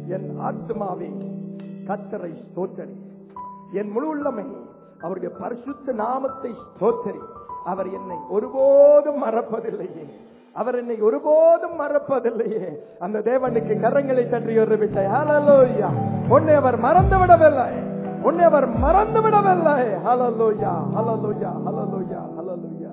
என் ஆத்மாவே கத்தரை ஸ்தோத்தரி என் முழு உள்ளமை அவருடைய பரிசுத்த நாமத்தை ஸ்தோத்தரி அவர் என்னை ஒருபோதும் மறப்பதில்லையே அவர் என்னை ஒருபோதும் மறப்பதில்லையே அந்த தேவனுக்கு கரங்களை தட்டி ஒரு விட்டை ஹalleluya உன்னை அவர் மறந்து விடவில்லை உன்னை அவர் மறந்து விடவில்லை ஹalleluya ஹalleluya ஹalleluya ஹalleluya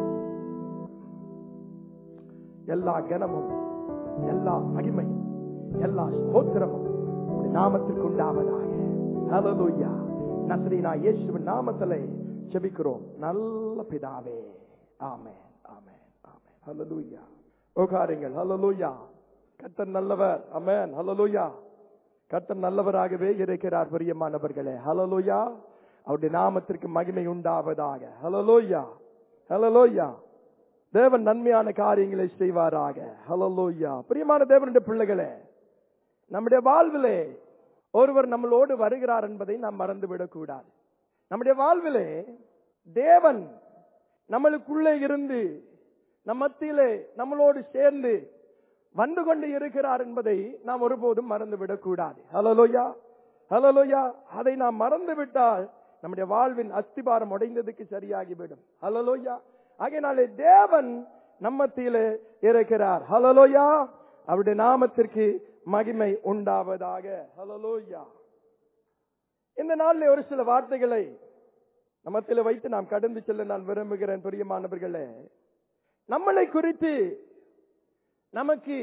எல்லா கனமும் எல்லா மகிமையும் எல்லா ஸ்தோத்திரமும் உம்முடைய நாமத்திற்கு உண்டாவதாக ஹalleluya நசரீனா இயேசுவின் நாமத்திலே ஜெபிக்கிறோம் நல்ல பிதாவே ஆமென் ஆமென் ஆமென் ஹalleluya உட்காருங்கள் ஹalleluya கர்த்தர் நல்லவர் ஆமென் ஹalleluya கர்த்தர் நல்லவராகவே இருக்கிறார் பிரியமானவர்களே ஹalleluya அவருடைய நாமத்திற்கு மகிமை உண்டாவதாக ஹalleluya ஹalleluya தேவன் நன்மையான காரியங்களை செய்வாராக ஹalleluya பிரியமான தேவனுடைய பிள்ளைகளே நம்முடைய வாழ்விலே ஒருவர் நம்மளோடு வருகிறார் என்பதை நாம் மறந்துவிடக் கூடாது நம்முடைய வாழ்விலே தேவன் நம்மளுக்குள்ளே இருந்து நம் மத்தியிலே நம்மளோடு சேர்ந்து வந்து கொண்டு இருக்கிறார் என்பதை நாம் ஒருபோதும் மறந்துவிடக் கூடாது ஹலலோயா ஹலலோயா அதை நாம் மறந்து விட்டால் நம்முடைய வாழ்வின் அஸ்திபாரம் உடைந்ததுக்கு சரியாகிவிடும் ஹலலோயா ஆகையினாலே தேவன் நம்மத்திலே இருக்கிறார் ஹலலோயா அவருடைய நாமத்திற்கு மகிமை உண்டாவதாக ஹலலோயா இந்த நாளில் ஒரு சில வார்த்தைகளை நம்மத்தில் வைத்து நாம் கடந்து செல்ல நான் விரும்புகிறேன் பிரியமானவர்களே நம்மளை குறித்து நமக்கு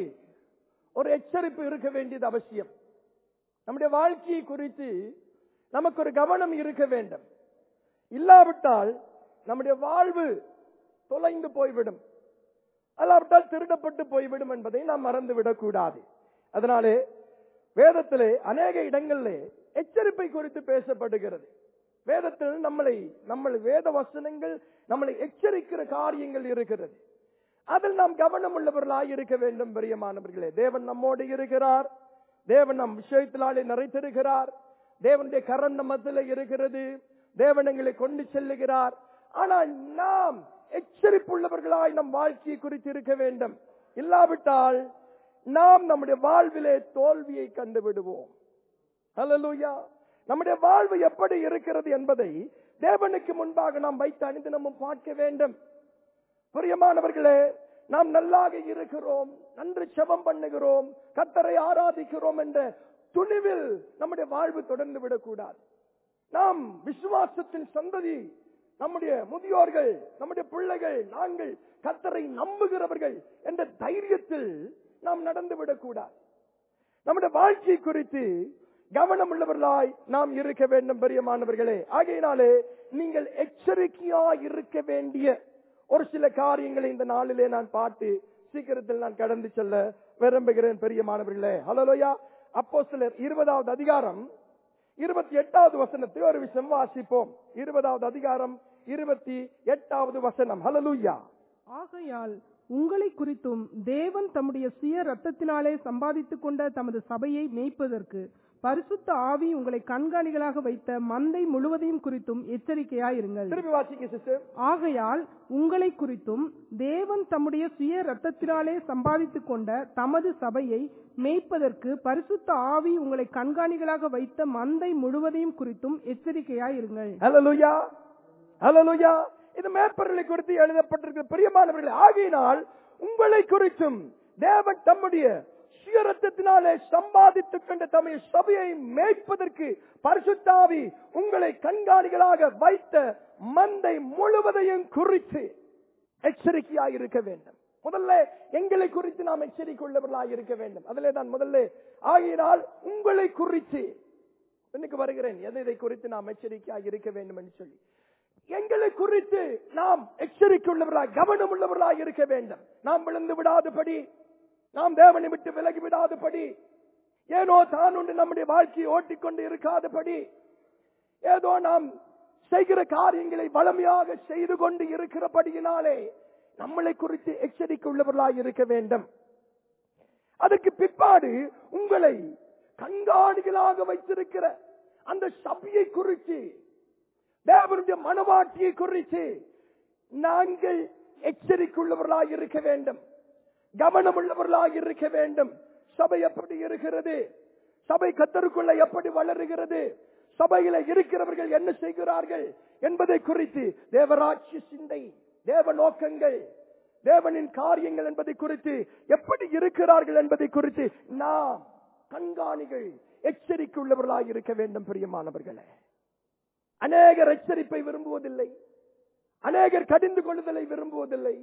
ஒரு எச்சரிப்பு இருக்க வேண்டியது அவசியம் நம்முடைய வாழ்க்கையை குறித்து நமக்கு ஒரு கவனம் இருக்க வேண்டும் இல்லாவிட்டால் நம்முடைய வாழ்வு தொலைந்து போய்விடும் அல்லாவிட்டால் திருடப்பட்டு போய்விடும் என்பதை நாம் மறந்துவிடக் கூடாது அதனாலே வேதத்திலே அநேக இடங்களிலே எச்சரிப்பை குறித்து பேசப்படுகிறது வேதத்தில் நம்மளை நம்மளை வேத வசனங்கள் நம்மளை எச்சரிக்கிற காரியங்கள் இருக்கிறது அதில் நாம் கவனம் உள்ளவர்களாய் இருக்க வேண்டும் பிரியமானவர்களே தேவன் நம்மோடு இருக்கிறார் தேவன் நம் விஷயத்தினாலே நிறைத்திருக்கிறார் தேவனுடைய கரம் நம்மத்தில் இருக்கிறது தேவன் எங்களை கொண்டு செல்லுகிறார் ஆனால் நாம் எச்சரிப்புள்ளவர்களாய் நம் வாழ்க்கையை குறித்து இருக்க வேண்டும் இல்லாவிட்டால் நாம் நம்முடைய வாழ்விலே தோல்வியை கண்டு விடுவோம் ஹalleluya நம்முடைய வாழ்வு எப்படி இருக்கிறது என்பதை தேவனுக்கு முன்பாக நாம் வைத்து அனுதினமும் பார்க்க வேண்டும் பிரியமானவர்களே நாம் நல்லாக இருக்கிறோம் நன்று செபம் பண்ணுகிறோம் கத்தரை ஆராதிக்கிறோம் என்ற துணிவில் நம்முடைய வாழ்வு தொடர்ந்து விடக்கூடாது நாம் விசுவாசத்தின் சந்ததி நம்முடைய முதியோர்கள் நம்முடைய பிள்ளைகள் நாங்கள் கத்தரை நம்புகிறவர்கள் என்ற தைரியத்தில் நாம் நடந்து விடக்கூடாது நம்முடைய வாழ்க்கை குறித்து கவனம் உள்ளவர்களாய் நாம் இருக்க வேண்டும் பெரியமானவர்களே ஆகையினாலே நீங்கள் எச்சரிக்கையாய் இருக்க வேண்டிய ஒரு சில காரியங்களை இந்த நாளிலே நான் பாட்டு சீக்கிரத்தில் நான் கடந்து செல்ல விரும்புகிறேன் பெரியமானவர்களே ஹலோயா அப்போ சிலர் இருபதாவது அதிகாரம் இருபத்தி எட்டாவது வசனத்தை ஒரு விஷயம் வாசிப்போம் இருபதாவது அதிகாரம் இருபத்தி எட்டாவது வசனம் ஹலலூயா ஆகையால் உங்களை குறித்தும் தேவன் தம்முடைய சுய ரத்தத்தினாலே சம்பாதித்துக் கொண்ட தமது சபையை மேய்ப்பதற்கு பரிசுத்த ஆவி உங்களை கண்காணிகளாக வைத்த மந்தை முழுவதையும் குறித்தும் எச்சரிக்கையாயிருங்கள் திருப்பி வாசிங்க சிஸ்டர் ஆகையால் உங்களை குறித்தும் தேவன் தம்முடைய சுய ரத்தத்தினாலே சம்பாதித்துக் கொண்ட தமது சபையை மேய்ப்பதற்கு பரிசுத்த ஆவி உங்களை கண்காணிகளாக வைத்த மந்தை முழுவதையும் குறித்தும் எச்சரிக்கையாயிருங்கள் ஹலலூயா ஹலலூயா இது மேற்பொருளை குறித்து எழுதப்பட்டிருக்கிற பிரியமானவர்களே ஆகையினால் உங்களை குறித்தும் தேவன் தம்முடைய சுயரத்தினாலே சம்பாதித்துக் கொண்ட தம்முடைய சபையை மேய்ப்பதற்கு பரிசுத்தாவி உங்களை கண்காணிகளாக வைத்த மந்தை முழுவதையும் குறித்து எச்சரிக்கையாக இருக்க வேண்டும் முதல்ல எங்களை குறித்து நாம் எச்சரிக்கை உள்ளவர்களாக இருக்க வேண்டும் அதிலே தான் முதல்ல ஆகினால் உங்களை குறித்து இன்னைக்கு வருகிறேன் எதை இதை குறித்து நாம் எச்சரிக்கையாக இருக்க வேண்டும் என்று சொல்லி எங்களை குறித்து நாம் எச்சரிக்கை உள்ளவர்களாக கவனம் உள்ளவர்களாக இருக்க வேண்டும் நாம் விழுந்து விடாதபடி நாம் தேவனை விட்டு விலகி விடாதபடி ஏனோ தான் உண்டு நம்முடைய வாழ்க்கையை ஓட்டிக்கொண்டு இருக்காதபடி ஏதோ நாம் செய்கிற காரியங்களை வளமையாக செய்து கொண்டு இருக்கிறபடியினாலே நம்மளை குறித்து எச்சரிக்கை உள்ளவர்களாக இருக்க வேண்டும் அதற்கு பிற்பாடு உங்களை கண்காணிகளாக வைத்திருக்கிற அந்த சபையை குறித்து தேவனுடைய மனவாட்டியை குறித்து நாங்கள் எச்சரிக்கையுள்ளவர்களாக இருக்க வேண்டும் கவனம் உள்ளவர்களாக இருக்க வேண்டும் சபை எப்படி இருக்கிறது சபை கத்தருக்குள்ள எப்படி வளருகிறது சபையில இருக்கிறவர்கள் என்ன செய்கிறார்கள் என்பதை குறித்து தேவராட்சிய சிந்தை தேவ நோக்கங்கள் தேவனின் காரியங்கள் என்பதை குறித்து எப்படி இருக்கிறார்கள் என்பதை குறித்து நாம் கண்காணிகள் எச்சரிக்கை உள்ளவர்களாக இருக்க வேண்டும் பிரியமானவர்களே அநேகர் எச்சரிப்பை விரும்புவதில்லை அநேகர் கடிந்து கொள்ளுதலை விரும்புவதில்லை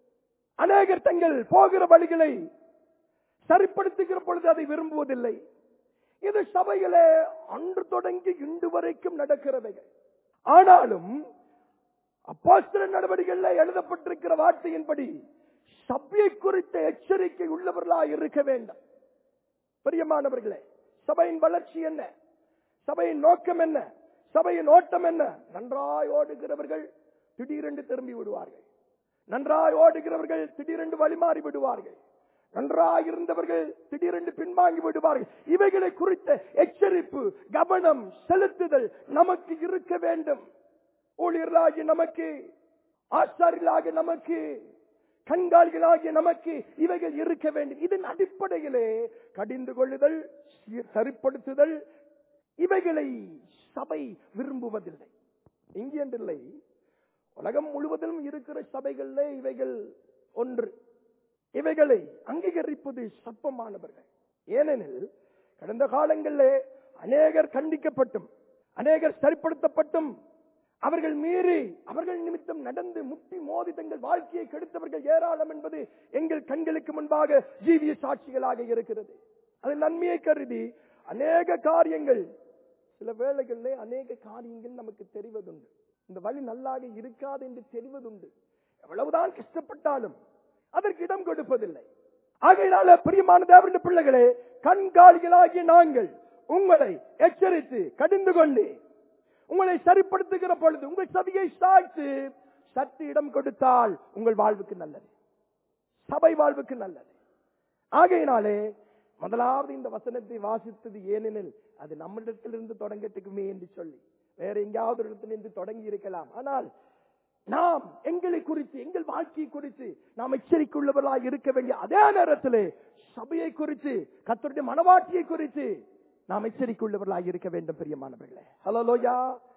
அநேகர் தங்கள் போகிற வழிகளை சரிப்படுத்துகிற பொழுது அதை விரும்புவதில்லை இது சபையிலே அன்று தொடங்கி இன்று வரைக்கும் நடக்கிறவைகள் ஆனாலும் அப்போஸ்தல நடவடிக்கைகளில் எழுதப்பட்டிருக்கிற வார்த்தையின்படி சபையை குறித்த எச்சரிக்கை உள்ளவர்களாக இருக்க வேண்டும் பிரியமானவர்களே சபையின் வளர்ச்சி என்ன சபையின் நோக்கம் என்ன சபையின் ஓட்டம் என்ன நன்றாய் ஓடுகிறவர்கள் திடீரென்று திரும்பி விடுவார்கள் நன்றாய் ஓடுகிறவர்கள் திடீரென்று வழிமாறி விடுவார்கள் நன்றாய் இருந்தவர்கள் திடீரென்று பின்வாங்கி விடுவார்கள் இவைகளை குறித்த எச்சரிப்பு கவனம் செலுத்துதல் நமக்கு இருக்க வேண்டும் ஊழியர்களாகி நமக்கு ஆசாரிகளாக நமக்கு கண்காணிகளாகிய நமக்கு இவைகள் இருக்க வேண்டும் இதன் அடிப்படையிலே கடிந்து கொள்ளுதல் சீர் சரிப்படுத்துதல் இவைகளை சபை விரும்புவதில்லை இங்கேன்றில்லை உலகம் முழுவதிலும் இருக்கிற சபைகளிலே இவைகள் ஒன்று இவைகளை அங்கீகரிப்பது சப்பமானவர்கள் ஏனெனில் கடந்த காலங்களிலே அநேகர் கண்டிக்கப்பட்டும் அநேகர் சரிப்படுத்தப்பட்டும் அவர்கள் மீறி அவர்கள் நிமித்தம் நடந்து முட்டி மோதி தங்கள் வாழ்க்கையை கெடுத்தவர்கள் ஏராளம் என்பது எங்கள் கண்களுக்கு முன்பாக ஜீவிய சாட்சிகளாக இருக்கிறது அது நன்மையை கருதி அநேக காரியங்கள் சில வேளைகளிலே அநேக காரியங்கள் நமக்கு தெரிவதுண்டு இந்த வழி நல்லாக இருக்காது என்று தெரிவதுண்டு எவ்வளவுதான் கஷ்டப்பட்டாலும் அதற்கு இடம் கொடுப்பதில்லை ஆகையினால பிரியமான தேவனுடைய பிள்ளைகளே கண்காணிகளாகிய நாங்கள் உங்களை எச்சரித்து கடிந்து கொண்டு உங்களை சரிப்படுத்துகிற பொழுது உங்கள் சதியை சாய்த்து சற்று இடம் கொடுத்தால் உங்கள் வாழ்வுக்கு நல்லது சபை வாழ்வுக்கு நல்லது ஆகையினாலே முதலாவது இந்த வசனத்தை வாசித்தது ஏனெனில் அது நம்மிடத்திலிருந்து தொடங்கட்டுக்குமே என்று சொல்லி வேற எங்கேயாவது ஒரு இடத்திலிருந்து தொடங்கி இருக்கலாம் ஆனால் நாம் எங்களை குறித்து எங்கள் வாழ்க்கையை குறித்து நாம் எச்சரிக்கை உள்ளவர்களாக இருக்க வேண்டிய அதே நேரத்திலே சபையை குறித்து கத்தருடைய மனவாட்டியை குறித்து நாம் எச்சரிக்கை உள்ளவர்களாக இருக்க வேண்டும் பிரியமானவர்களே ஹலோ லோயா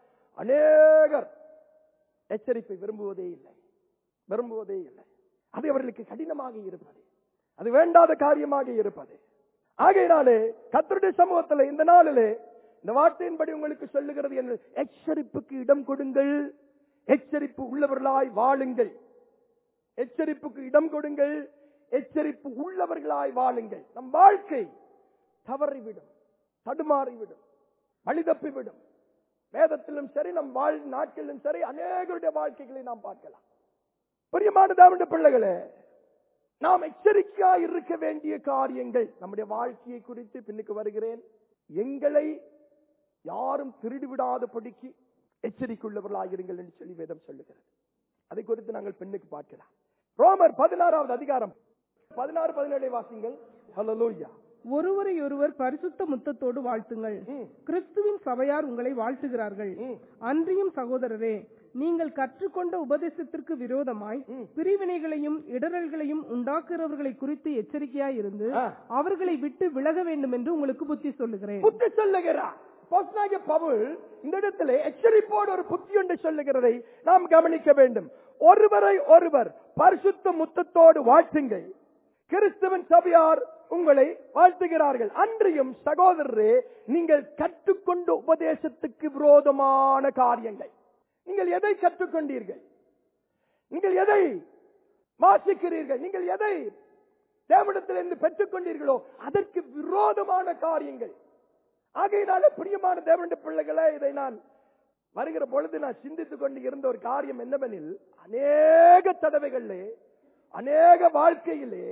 அநேகர் எச்சரிப்பை விரும்புவதே இல்லை விரும்புவதே இல்லை அது அவர்களுக்கு கடினமாக இருப்பது அது வேண்டாத காரியமாக இருப்பது ஆகையினாலே கத்தருடைய சமூகத்தில் இந்த நாளிலே இந்த வார்த்தையின்படி உங்களுக்கு சொல்லுகிறது என்று எச்சரிப்புக்கு இடம் கொடுங்கள் எச்சரிப்பு உள்ளவர்களாய் வாழுங்கள் எச்சரிப்புக்கு இடம் கொடுங்கள் எச்சரிப்பு உள்ளவர்களாய் வாழுங்கள் நம் வாழ்க்கை தவறிவிடும் தடுமாறிவிடும் வழிதப்பிவிடும் வேதத்திலும் சரி நம் வாழ் நாட்களிலும் சரி அநேகருடைய வாழ்க்கைகளை நாம் பார்க்கலாம் பிரியமான தேவனுடைய பிள்ளைகளே நாம் எச்சரிக்கையா இருக்க வேண்டிய காரியங்கள் நம்முடைய வாழ்க்கையை குறித்து பின்னுக்கு வருகிறேன் எங்களை யாரும் திருடி விடாதபடிக்கு எச்சரிக்கையுள்ளவர்களாக இருங்கள் என்று சொல்லி வேதம் சொல்லுகிறது அதை குறித்து நாங்கள் பெண்ணுக்கு பார்க்கலாம் ரோமர் பதினாறாவது அதிகாரம் பதினாறு பதினேழை வாசிங்கள் ஹalleluya ஒருவரையொருவர் பரிசுத்த முத்தத்தோடு வாழ்த்துங்கள் ம். கிறிஸ்துவின் சபையார் உங்களை வாழ்த்துகிறார்கள் ம். அன்றியும் சகோதரரே நீங்கள் கற்றுக்கொண்ட உபதேசத்திற்கு விரோதமாய் ம். பிரிவினைகளையும் இடரல்களையும் உண்டாக்குறவர்களை குறித்து எச்சரிக்கையாய் இருந்து ஆ. அவர்களை விட்டு விலக வேண்டும் என்று உங்களுக்கு புத்தி சொல்லுகிறேன் புத்தி சொல்லுகிறார் அப்போஸ்தலனாகிய பவுல் இந்த இடத்திலே எச்சரிப்போடு ஒரு புத்தி ஒன்று சொல்லுகிறதை நாம் கவனிக்க வேண்டும் ஒருவரை ஒருவர் பரிசுத்த முத்தத்தோடு வாழ்த்துங்கள் கிறிஸ்துவின் சபையார் உங்களை வாழ்த்துகிறார்கள் அன்றியும் சகோதரரே நீங்கள் கற்றுக்கொண்ட உபதேசத்துக்கு விரோதமான காரியங்கள் நீங்கள் எதை கற்றுக்கொண்டீர்கள் நீங்கள் எதை வாசிக்கிறீர்கள் நீங்கள் எதை தேவனிடத்திலிருந்து பெற்றுக்கொண்டீர்களோ அதற்கு விரோதமான காரியங்கள் ஆகையினால பிரியமான தேவனுடைய பிள்ளைகளே இதை நான் வருகிற பொழுது நான் சிந்தித்துக் கொண்டு இருந்த ஒரு காரியம் என்னவெனில் அநேக தடவைகளிலே அநேக வாழ்க்கையிலே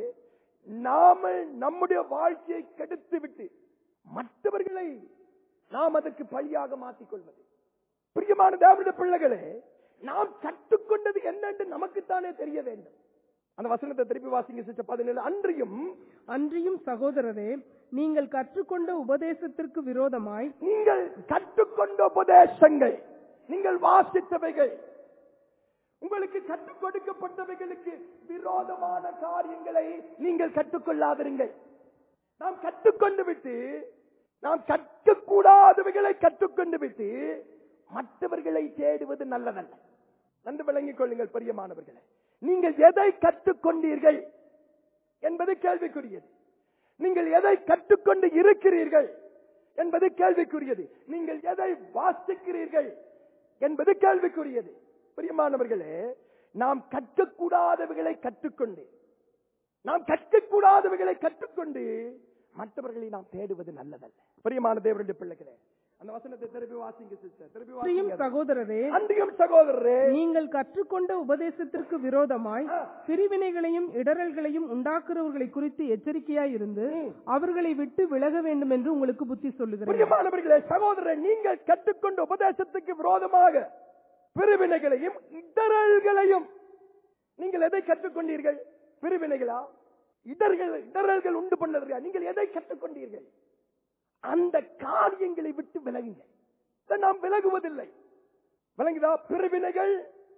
நாம நம்முடைய வாழ்க்கையை கெடுத்து விட்டு மற்றவர்களை நாம் அதற்கு பழியாக மாற்றிக் கொள்வது பிரியமான தேவனுடைய பிள்ளைகளே நாம் கற்றுக்கொண்டது என்னென்று நமக்குத்தானே தெரிய வேண்டும் அந்த வசனத்தை திருப்பி வாசிங்க சிஸ்டர் பதினேழு அன்றியும் அன்றியும் சகோதரரே நீங்கள் கற்றுக்கொண்ட உபதேசத்திற்கு விரோதமாய் நீங்கள் கற்றுக்கொண்ட உபதேசங்கள் நீங்கள் வாசித்தவைகள் உங்களுக்கு கற்றுக் கொடுக்கப்பட்டவைகளுக்கு விரோதமான காரியங்களை நீங்கள் கற்றுக்கொள்ளாதிருங்கள் நாம் கற்றுக்கொண்டு விட்டு நாம் கற்கக்கூடாதவைகளை கற்றுக்கொண்டு விட்டு மற்றவர்களை தேடுவது நல்லதல்ல நன்கு விளங்கிக் கொள்ளுங்கள் பிரியமானவர்களே நீங்கள் எதை கற்றுக்கொண்டீர்கள் என்பது கேள்விக்குரியது நீங்கள் எதை கற்றுக்கொண்டு இருக்கிறீர்கள் என்பது கேள்விக்குரியது நீங்கள் எதை வாசிக்கிறீர்கள் என்பது கேள்விக்குரியது பிரியமானவர்களே நாம் கற்கக்கூடாதவைகளை கற்றுக்கொண்டு நாம் கற்கக்கூடாதவைகளை கற்றுக்கொண்டு மற்றவர்களை நாம் தேடுவது நல்லதல்ல பிரியமான தேவருடைய பிள்ளைகளே அந்த வசனத்தை திருப்பி வாசிங்க சிஸ்டர் திருப்பி பிரியும் வாசிங்க சகோதரரே அன்றியும் சகோதரரே நீங்கள் கற்றுக்கொண்ட உபதேசத்திற்கு விரோதமாய் பிரிவினைகளையும் இடரல்களையும் உண்டாக்குறவர்களை குறித்து எச்சரிக்கையாய் இருந்து அவர்களை விட்டு விலக வேண்டும் என்று உங்களுக்கு புத்தி சொல்லுகிறேன் பிரியமானவர்களே சகோதரர் நீங்கள் கற்றுக்கொண்ட உபதேசத்துக்கு விரோதமாக பிரிவினைகளையும் இடரல்களையும் நீங்கள் எதை கற்றுக்கொண்டீர்கள் பிரிவினைகளா இடர்கள் இடரல்கள் உண்டு பண்ணதா நீங்கள் எதை கற்றுக்கொண்டீர்கள் அந்த காரியங்களை விட்டு விலகுங்கள் இதை நாம் விலகுவதில்லை விளங்குதா பிரிவினைகள்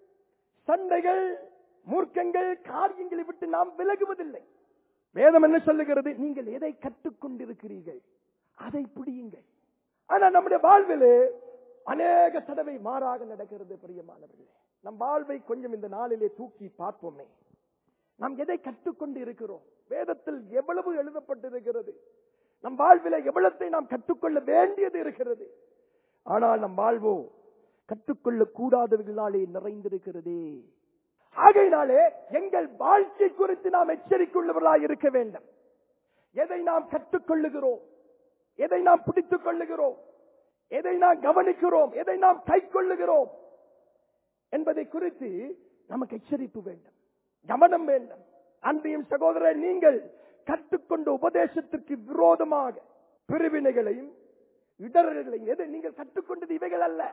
சண்டைகள் மூர்க்கங்கள் காரியங்களை விட்டு நாம் விலகுவதில்லை வேதம் என்ன சொல்லுகிறது நீங்கள் எதை கற்றுக்கொண்டிருக்கிறீர்கள் அதை பிடியுங்கள் ஆனா நம்முடைய வாழ்வில் அநேக தடவை மாறாக நடக்கிறது பிரியமானவர்களே நம் வாழ்வை கொஞ்சம் இந்த நாளிலே தூக்கி பார்ப்போமே நாம் எதை கற்றுக்கொண்டு இருக்கிறோம் வேதத்தில் எவ்வளவு எழுதப்பட்டிருக்கிறது நம் வாழ்வில எவ்வளத்தை நாம் கற்றுக்கொள்ள வேண்டியது இருக்கிறது ஆனால் நம் வாழ்வோ கற்றுக்கொள்ள கூடாதவர்களாலே நிறைந்திருக்கிறதே ஆகையினாலே எங்கள் வாழ்க்கை குறித்து நாம் எச்சரிக்கையுள்ளவர்களாய் இருக்க வேண்டும் எதை நாம் கற்றுக்கொள்ளுகிறோம் எதை நாம் பிடித்துக் கொள்ளுகிறோம் எதை நாம் கவனிக்கிறோம் எதை நாம் கை கொள்ளுகிறோம் என்பதை குறித்து நமக்கு எச்சரிப்பு வேண்டும் கவனம் வேண்டும் அன்றையும் சகோதரர் நீங்கள் கற்றுக்கொண்ட உபதேசத்திற்கு விரோதமாக பிரிவினைகளையும் இடர்களையும் எதை நீங்கள் கற்றுக்கொண்டது இவைகள் அல்ல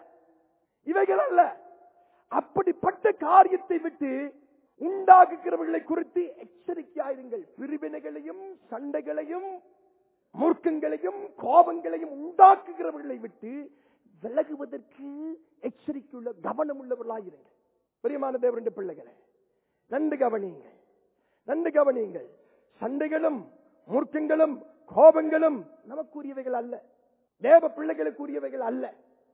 இவைகள் அல்ல அப்படிப்பட்ட காரியத்தை விட்டு உண்டாக்குகிறவர்களை குறித்து எச்சரிக்கையாயிருங்கள் பிரிவினைகளையும் சண்டைகளையும் மூர்க்கங்களையும் கோபங்களையும் உண்டாக்குகிறவர்களை விட்டு விலகுவதற்கு எச்சரிக்கையுள்ள கவனம் உள்ளவர்களாயிருங்கள் பிரியமான தேவருடைய பிள்ளைகளே நன்கு கவனியுங்கள் நன்கு கவனியுங்கள் சண்டைகளும் மூர்க்கங்களும் கோபங்களும் நமக்குரியவைகள் அல்ல தேவ பிள்ளைகளுக்குரியவைகள் அல்ல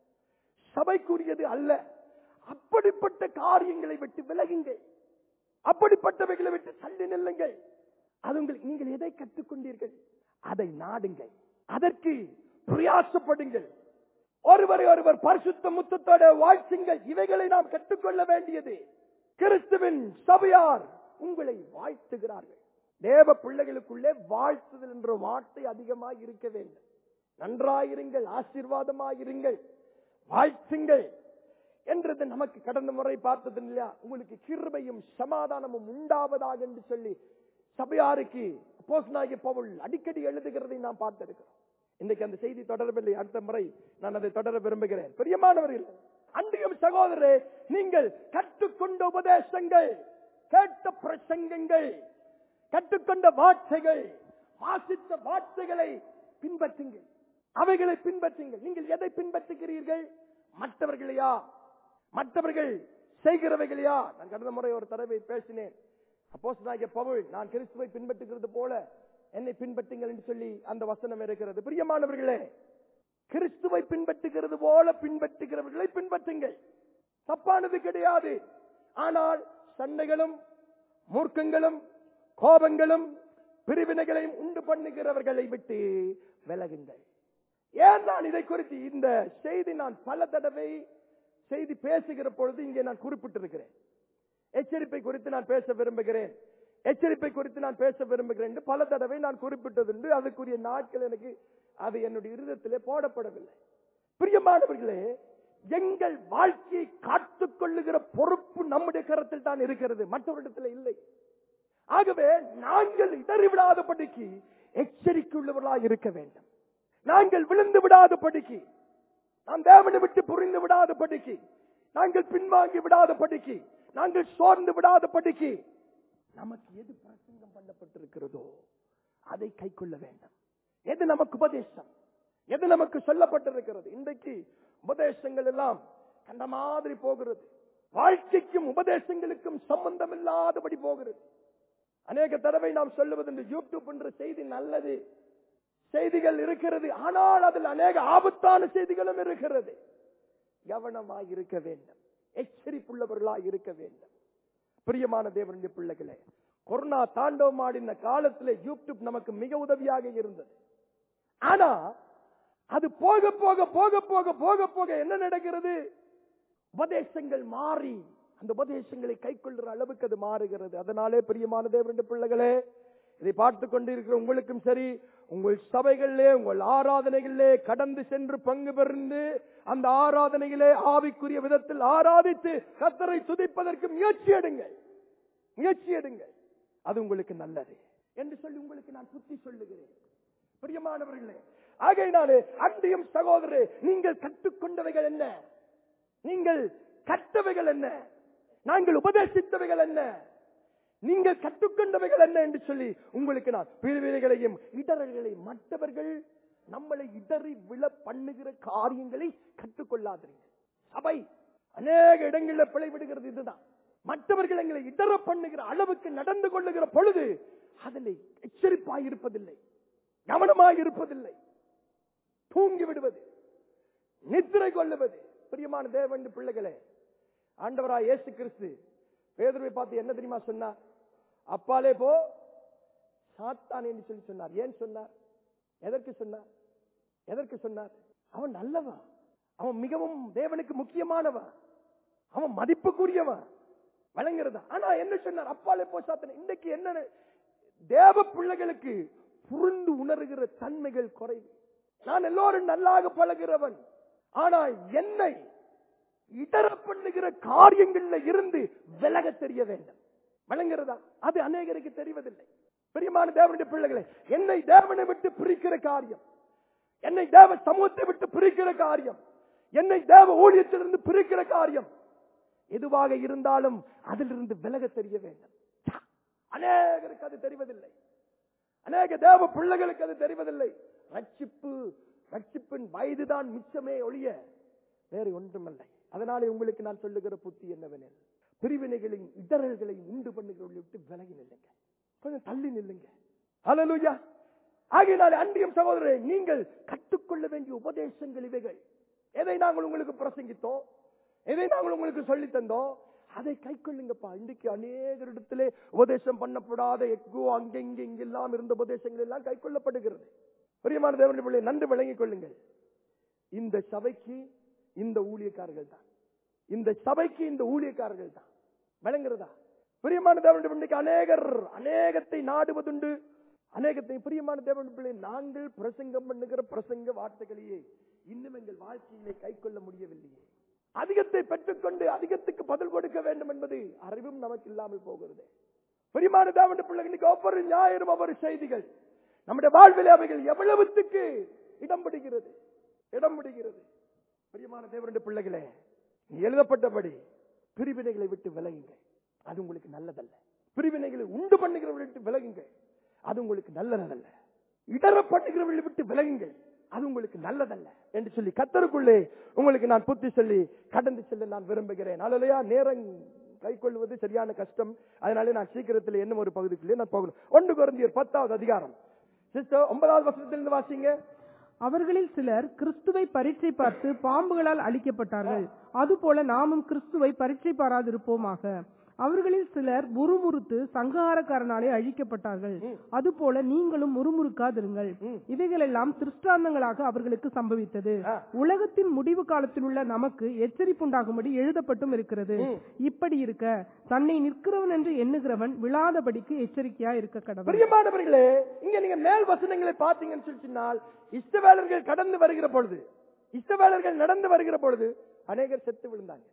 சபைக்குரியது அல்ல அப்படிப்பட்ட காரியங்களை விட்டு விலகுங்கள் அப்படிப்பட்டவைகளை விட்டு தள்ளி நில்லுங்கள் அது உங்களுக்கு நீங்கள் எதை கற்றுக்கொண்டீர்கள் அதை நாடுங்கள் அதற்கு பிரயாசப்படுங்கள் ஒருவரை ஒருவர் பரிசுத்த முத்தத்தோட வாழ்த்துங்கள் இவைகளை நாம் கற்றுக்கொள்ள வேண்டியது கிறிஸ்துவின் சபையார் உங்களை வாழ்த்துகிறார்கள் தேவ பிள்ளைகளுக்குள்ளே வாழ்த்துதல் என்ற வார்த்தை அதிகமாக இருக்க வேண்டும் நன்றாயிருங்கள் ஆசீர்வாதமாயிருங்கள் வாழ்த்துங்கள் என்றது நமக்கு கடந்த முறை பார்த்தது இல்லையா உங்களுக்கு கிருபையும் சமாதானமும் உண்டாவதாக என்று சொல்லி சபையாருக்கு போஸ்னாகிய பவுல் அடிக்கடி எழுதுகிறதை நாம் பார்த்திருக்கிறோம் இன்றைக்கு அந்த செய்தி தொடரவில்லை அடுத்த முறை நான் அதை தொடர விரும்புகிறேன் பிரியமானவர்கள் அன்றையும் சகோதரரே நீங்கள் கற்றுக்கொண்ட உபதேசங்கள் கேட்ட பிரசங்கங்கள் கற்றுக்கொண்ட வார்த்தைகள் வாசித்த வார்த்தைகளை பின்பற்றுங்கள் அவைகளை பின்பற்றுங்கள் நீங்கள் எதை பின்பற்றுகிறீர்கள் மற்றவர்களையா மற்றவர்கள் செய்கிறவைகளையா நான் கடந்த முறை ஒரு தடவை பேசினேன் அப்போஸ் பவுல் நான் கிறிஸ்துவை பின்பற்றுகிறது போல என்னை பின்பற்றுங்கள் என்று சொல்லி அந்த வசனம் இருக்கிறது பிரியமானவர்களே கிறிஸ்துவை பின்பற்றுகிறது போல பின்பற்றுகிறவர்களை பின்பற்றுங்கள் தப்பானது கிடையாது ஆனால் சண்டைகளும் மூர்க்கங்களும் கோபங்களும் பிரிவினைகளையும் உண்டு பண்ணுகிறவர்களை விட்டு விலகுங்கள் ஏன் நான் இதை குறித்து இந்த செய்தி நான் பல தடவை செய்தி பேசுகிற பொழுது இங்கே நான் குறிப்பிட்டிருக்கிறேன் எச்சரிப்பை குறித்து நான் பேச விரும்புகிறேன் எச்சரிப்பை குறித்து நான் பேச விரும்புகிறேன் என்று பல தடவை நான் குறிப்பிட்டதுண்டு அதுக்குரிய நாட்கள் எனக்கு அது என்னுடைய இருதத்திலே போடப்படவில்லை பிரியமானவர்களே எங்கள் வாழ்க்கையை காத்துக் கொள்ளுகிற பொறுப்பு நம்முடைய கரத்தில் தான் இருக்கிறது மற்றவரிடத்தில் இல்லை ஆகவே நாங்கள் இடறி விடாதபடிக்கு எச்சரிக்கையுள்ளவர்களாக இருக்க வேண்டும் நாங்கள் விழுந்து விடாதபடிக்கு நாம் தேவனை விட்டு புரிந்து விடாதபடிக்கு நாங்கள் பின்வாங்கி விடாதபடிக்கு நாங்கள் சோர்ந்து விடாதபடிக்கு நமக்கு எது பிரசங்கம் பண்ணப்பட்டிருக்கிறதோ அதை கை கொள்ள வேண்டும் எது நமக்கு உபதேசம் எது நமக்கு சொல்லப்பட்டிருக்கிறது இன்றைக்கு உபதேசங்கள் எல்லாம் கண்ட மாதிரி போகிறது வாழ்க்கைக்கும் உபதேசங்களுக்கும் சம்பந்தம் இல்லாதபடி போகிறது அநேக தடவை நாம் சொல்லுவது இந்த யூடியூப் என்ற செய்தி நல்லது செய்திகள் இருக்கிறது ஆனால் அதில் அநேக ஆபத்தான செய்திகளும் இருக்கிறது கவனமாய் இருக்க வேண்டும் எச்சரிப்புள்ளவர்களாய் இருக்க வேண்டும் பிரியமான தேவனுடைய பிள்ளைகளே கொரோனா தாண்டவமாடின காலத்திலே யூடியூப் நமக்கு மிக உதவியாக இருந்தது ஆனா அது போக போக போக போக போக போக என்ன நடக்கிறது உபதேசங்கள் மாறி அந்த உபதேசங்களை கை கொள்ளுற அளவுக்கு அது மாறுகிறது அதனாலே பிரியமான தேவனுடைய பிள்ளைகளே இதை பார்த்து கொண்டிருக்கிற உங்களுக்கும் சரி உங்கள் சபைகளிலே உங்கள் ஆராதனைகளிலே கடந்து சென்று பங்கு பெருந்து அந்த ஆராதனையிலே ஆவிக்குரிய விதத்தில் ஆராதித்து கத்தரை துதிப்பதற்கு முயற்சி எடுங்கள் முயற்சி எடுங்கள் அது உங்களுக்கு நல்லது என்று சொல்லி உங்களுக்கு நான் புத்தி சொல்லுகிறேன் பிரியமானவர்களே ஆகையினாலே அன்றியும் சகோதரே நீங்கள் கற்றுக்கொண்டவைகள் என்ன நீங்கள் கற்றவைகள் என்ன நாங்கள் உபதேசித்தவைகள் என்ன நீங்கள் கற்றுக்கொண்டவைகள் என்ன என்று சொல்லி உங்களுக்கு நான் பிரிவினைகளையும் இடரல்களை மற்றவர்கள் நம்மளை இடறி விழ பண்ணுகிற காரியங்களை கற்றுக்கொள்ளாதீர்கள் சபை அநேக இடங்களில் பிழைவிடுகிறது இதுதான் மற்றவர்கள் எங்களை இடற பண்ணுகிற அளவுக்கு நடந்து கொள்ளுகிற பொழுது அதில் எச்சரிப்பாய் இருப்பதில்லை கவனமாய் இருப்பதில்லை தூங்கி விடுவது நித்திரை கொள்ளுவது பிரியமான தேவன் பிள்ளைகளே ஆண்டவராய் இயேசு கிறிஸ்து பேதுருவை பார்த்து என்ன தெரியுமா சொன்னார் அப்பாலே போ சாத்தான் என்று சொல்லி சொன்னார் ஏன் சொன்னார் எதற்கு சொன்னார் எதற்கு சொன்னார் அவன் நல்லவன் அவன் மிகவும் தேவனுக்கு முக்கியமானவன் அவன் மதிப்புக்குரியவன் வழங்குறதா ஆனா என்ன சொன்னார் அப்பாலே போ சாத்தன் இன்னைக்கு என்ன தேவ பிள்ளைகளுக்கு புரிந்து உணர்கிற தன்மைகள் குறைவு நான் எல்லோரும் நல்லாக பழகிறவன் ஆனா என்னை இடர பண்ணுகிற காரியங்கள்ல இருந்து விலக தெரிய வேண்டும் வழங்குறதா அது அநேகருக்கு தெரிவதில்லை பெரியமான தேவனுடைய பிள்ளைகளை என்னை தேவனை விட்டு பிரிக்கிற காரியம் என்னை தேவ சமூகத்தை விட்டு பிரிக்கிற காரியம் என்னை தேவ ஊழியத்திலிருந்து பிரிக்கிற காரியம் எதுவாக இருந்தாலும் அதிலிருந்து விலக தெரிய வேண்டும் ச்சா! அநேகருக்கு அது தெரிவதில்லை அநேக தேவ பிள்ளைகளுக்கு அது தெரிவதில்லை ரட்சிப்பு ரட்சிப்பின் வயதுதான் மிச்சமே ஒழிய வேறு ஒன்றுமல்லை அதனாலே உங்களுக்கு நான் சொல்லுகிற புத்தி என்னவெனில் பிரிவினைகளையும் இடரல்களையும் உண்டு பண்ணுகிறவர்களை விட்டு விலகி நில்லுங்க கொஞ்சம் தள்ளி நில்லுங்க ஹalleluya ஆகையினாலே அன்றியும் சகோதரரை நீங்கள் கற்றுக்கொள்ள வேண்டிய உபதேசங்கள் இவைகள் எதை நாங்கள் உங்களுக்கு பிரசங்கித்தோம் எதை நாங்கள் உங்களுக்கு சொல்லி தந்தோம் அதை கை கொள்ளுங்கப்பா இன்றைக்கு அநேகரிடத்திலே உபதேசம் பண்ணப்படாத எக்கோ அங்கெங்க இங்கெல்லாம் இருந்த உபதேசங்கள் எல்லாம் கை கொள்ளப்படுகிறது பிரியமான தேவனுடைய பிள்ளை நன்று விளங்கிக் கொள்ளுங்கள் இந்த சபைக்கு இந்த ஊழியக்காரர்கள் தான் இந்த சபைக்கு இந்த ஊழியக்காரர்கள் தான் விளங்குறதா பிரியமான தேவனுடைய பிள்ளைக்கு அநேகர் அநேகத்தை நாடுவதுண்டு அநேகத்தை பிரியமான தேவனுடைய பிள்ளை நாங்கள் பிரசங்கம் பண்ணுகிற பிரசங்க வார்த்தைகளையே இன்னும் எங்கள் வாழ்க்கையிலே கை கொள்ள முடியவில்லையே அதிகத்தை பெற்றுக்கொண்டு அதிகத்துக்கு பதில் கொடுக்க வேண்டும் என்பது அறிவும் நமக்கு இல்லாமல் போகிறது பிரியமான தேவனுடைய பிள்ளைகளுக்கு ஒவ்வொரு ஞாயிறும் ஒவ்வொரு செய்திகள் நம்முடைய வாழ்வில் அவைகள் எவ்வளவுத்துக்கு இடம் பிடிக்கிறது இடம் பிடிக்கிறது பிரியமான தேவனுடைய பிள்ளைகளே நீ எழுதப்பட்டபடி பிரிவினைகளை விட்டு விலகுங்க அது உங்களுக்கு நல்லதல்ல பிரிவினைகளை உண்டு பண்ணுகிறவர்களை விட்டு விலகுங்க அது உங்களுக்கு நல்லதல்ல இடர பண்ணுகிறவர்களை விட்டு விலகுங்கள் அது உங்களுக்கு நல்லதல்ல என்று சொல்லி கத்தருக்குள்ளே உங்களுக்கு நான் புத்தி சொல்லி கடந்து செல்ல நான் விரும்புகிறேன் அல்லையா நேரம் கை கொள்வது சரியான கஷ்டம் அதனாலே நான் சீக்கிரத்தில் என்ன ஒரு பகுதிக்குள்ளே நான் போகணும் ஒன்று குறைந்தியர் பத்தாவது அதிகாரம் சிஸ்டர் ஒன்பதாவது வருஷத்திலிருந்து வாசிங்க அவர்களில் சிலர் கிறிஸ்துவை பரீட்சை பார்த்து பாம்புகளால் அழிக்கப்பட்டார்கள் அதுபோல நாமும் கிறிஸ்துவை பரீட்சை பாராதிருப்போமாக அவர்களில் சிலர் முறுமுறுத்து சங்காரக்காரனாலே அழிக்கப்பட்டார்கள் அதுபோல நீங்களும் முறுமுறுக்காதிருங்கள் இவைகளெல்லாம் திருஷ்டாந்தங்களாக அவர்களுக்கு சம்பவித்தது ஆ. உலகத்தின் முடிவு காலத்தில் உள்ள நமக்கு எச்சரிப்புண்டாகும்படி எழுதப்பட்டும் இருக்கிறது இப்படி இருக்க தன்னை நிற்கிறவன் என்று எண்ணுகிறவன் விழாதபடிக்கு எச்சரிக்கையா இருக்க கடவுள் பிரியமானவர்களே இங்க நீங்க மேல் வசனங்களை பார்த்தீங்கன்னு சொல்லி சொன்னால் இஷ்டவேலர்கள் கடந்து வருகிற பொழுது இஷ்டவேலர்கள் நடந்து வருகிற பொழுது அநேகர் செத்து விழுந்தாங்க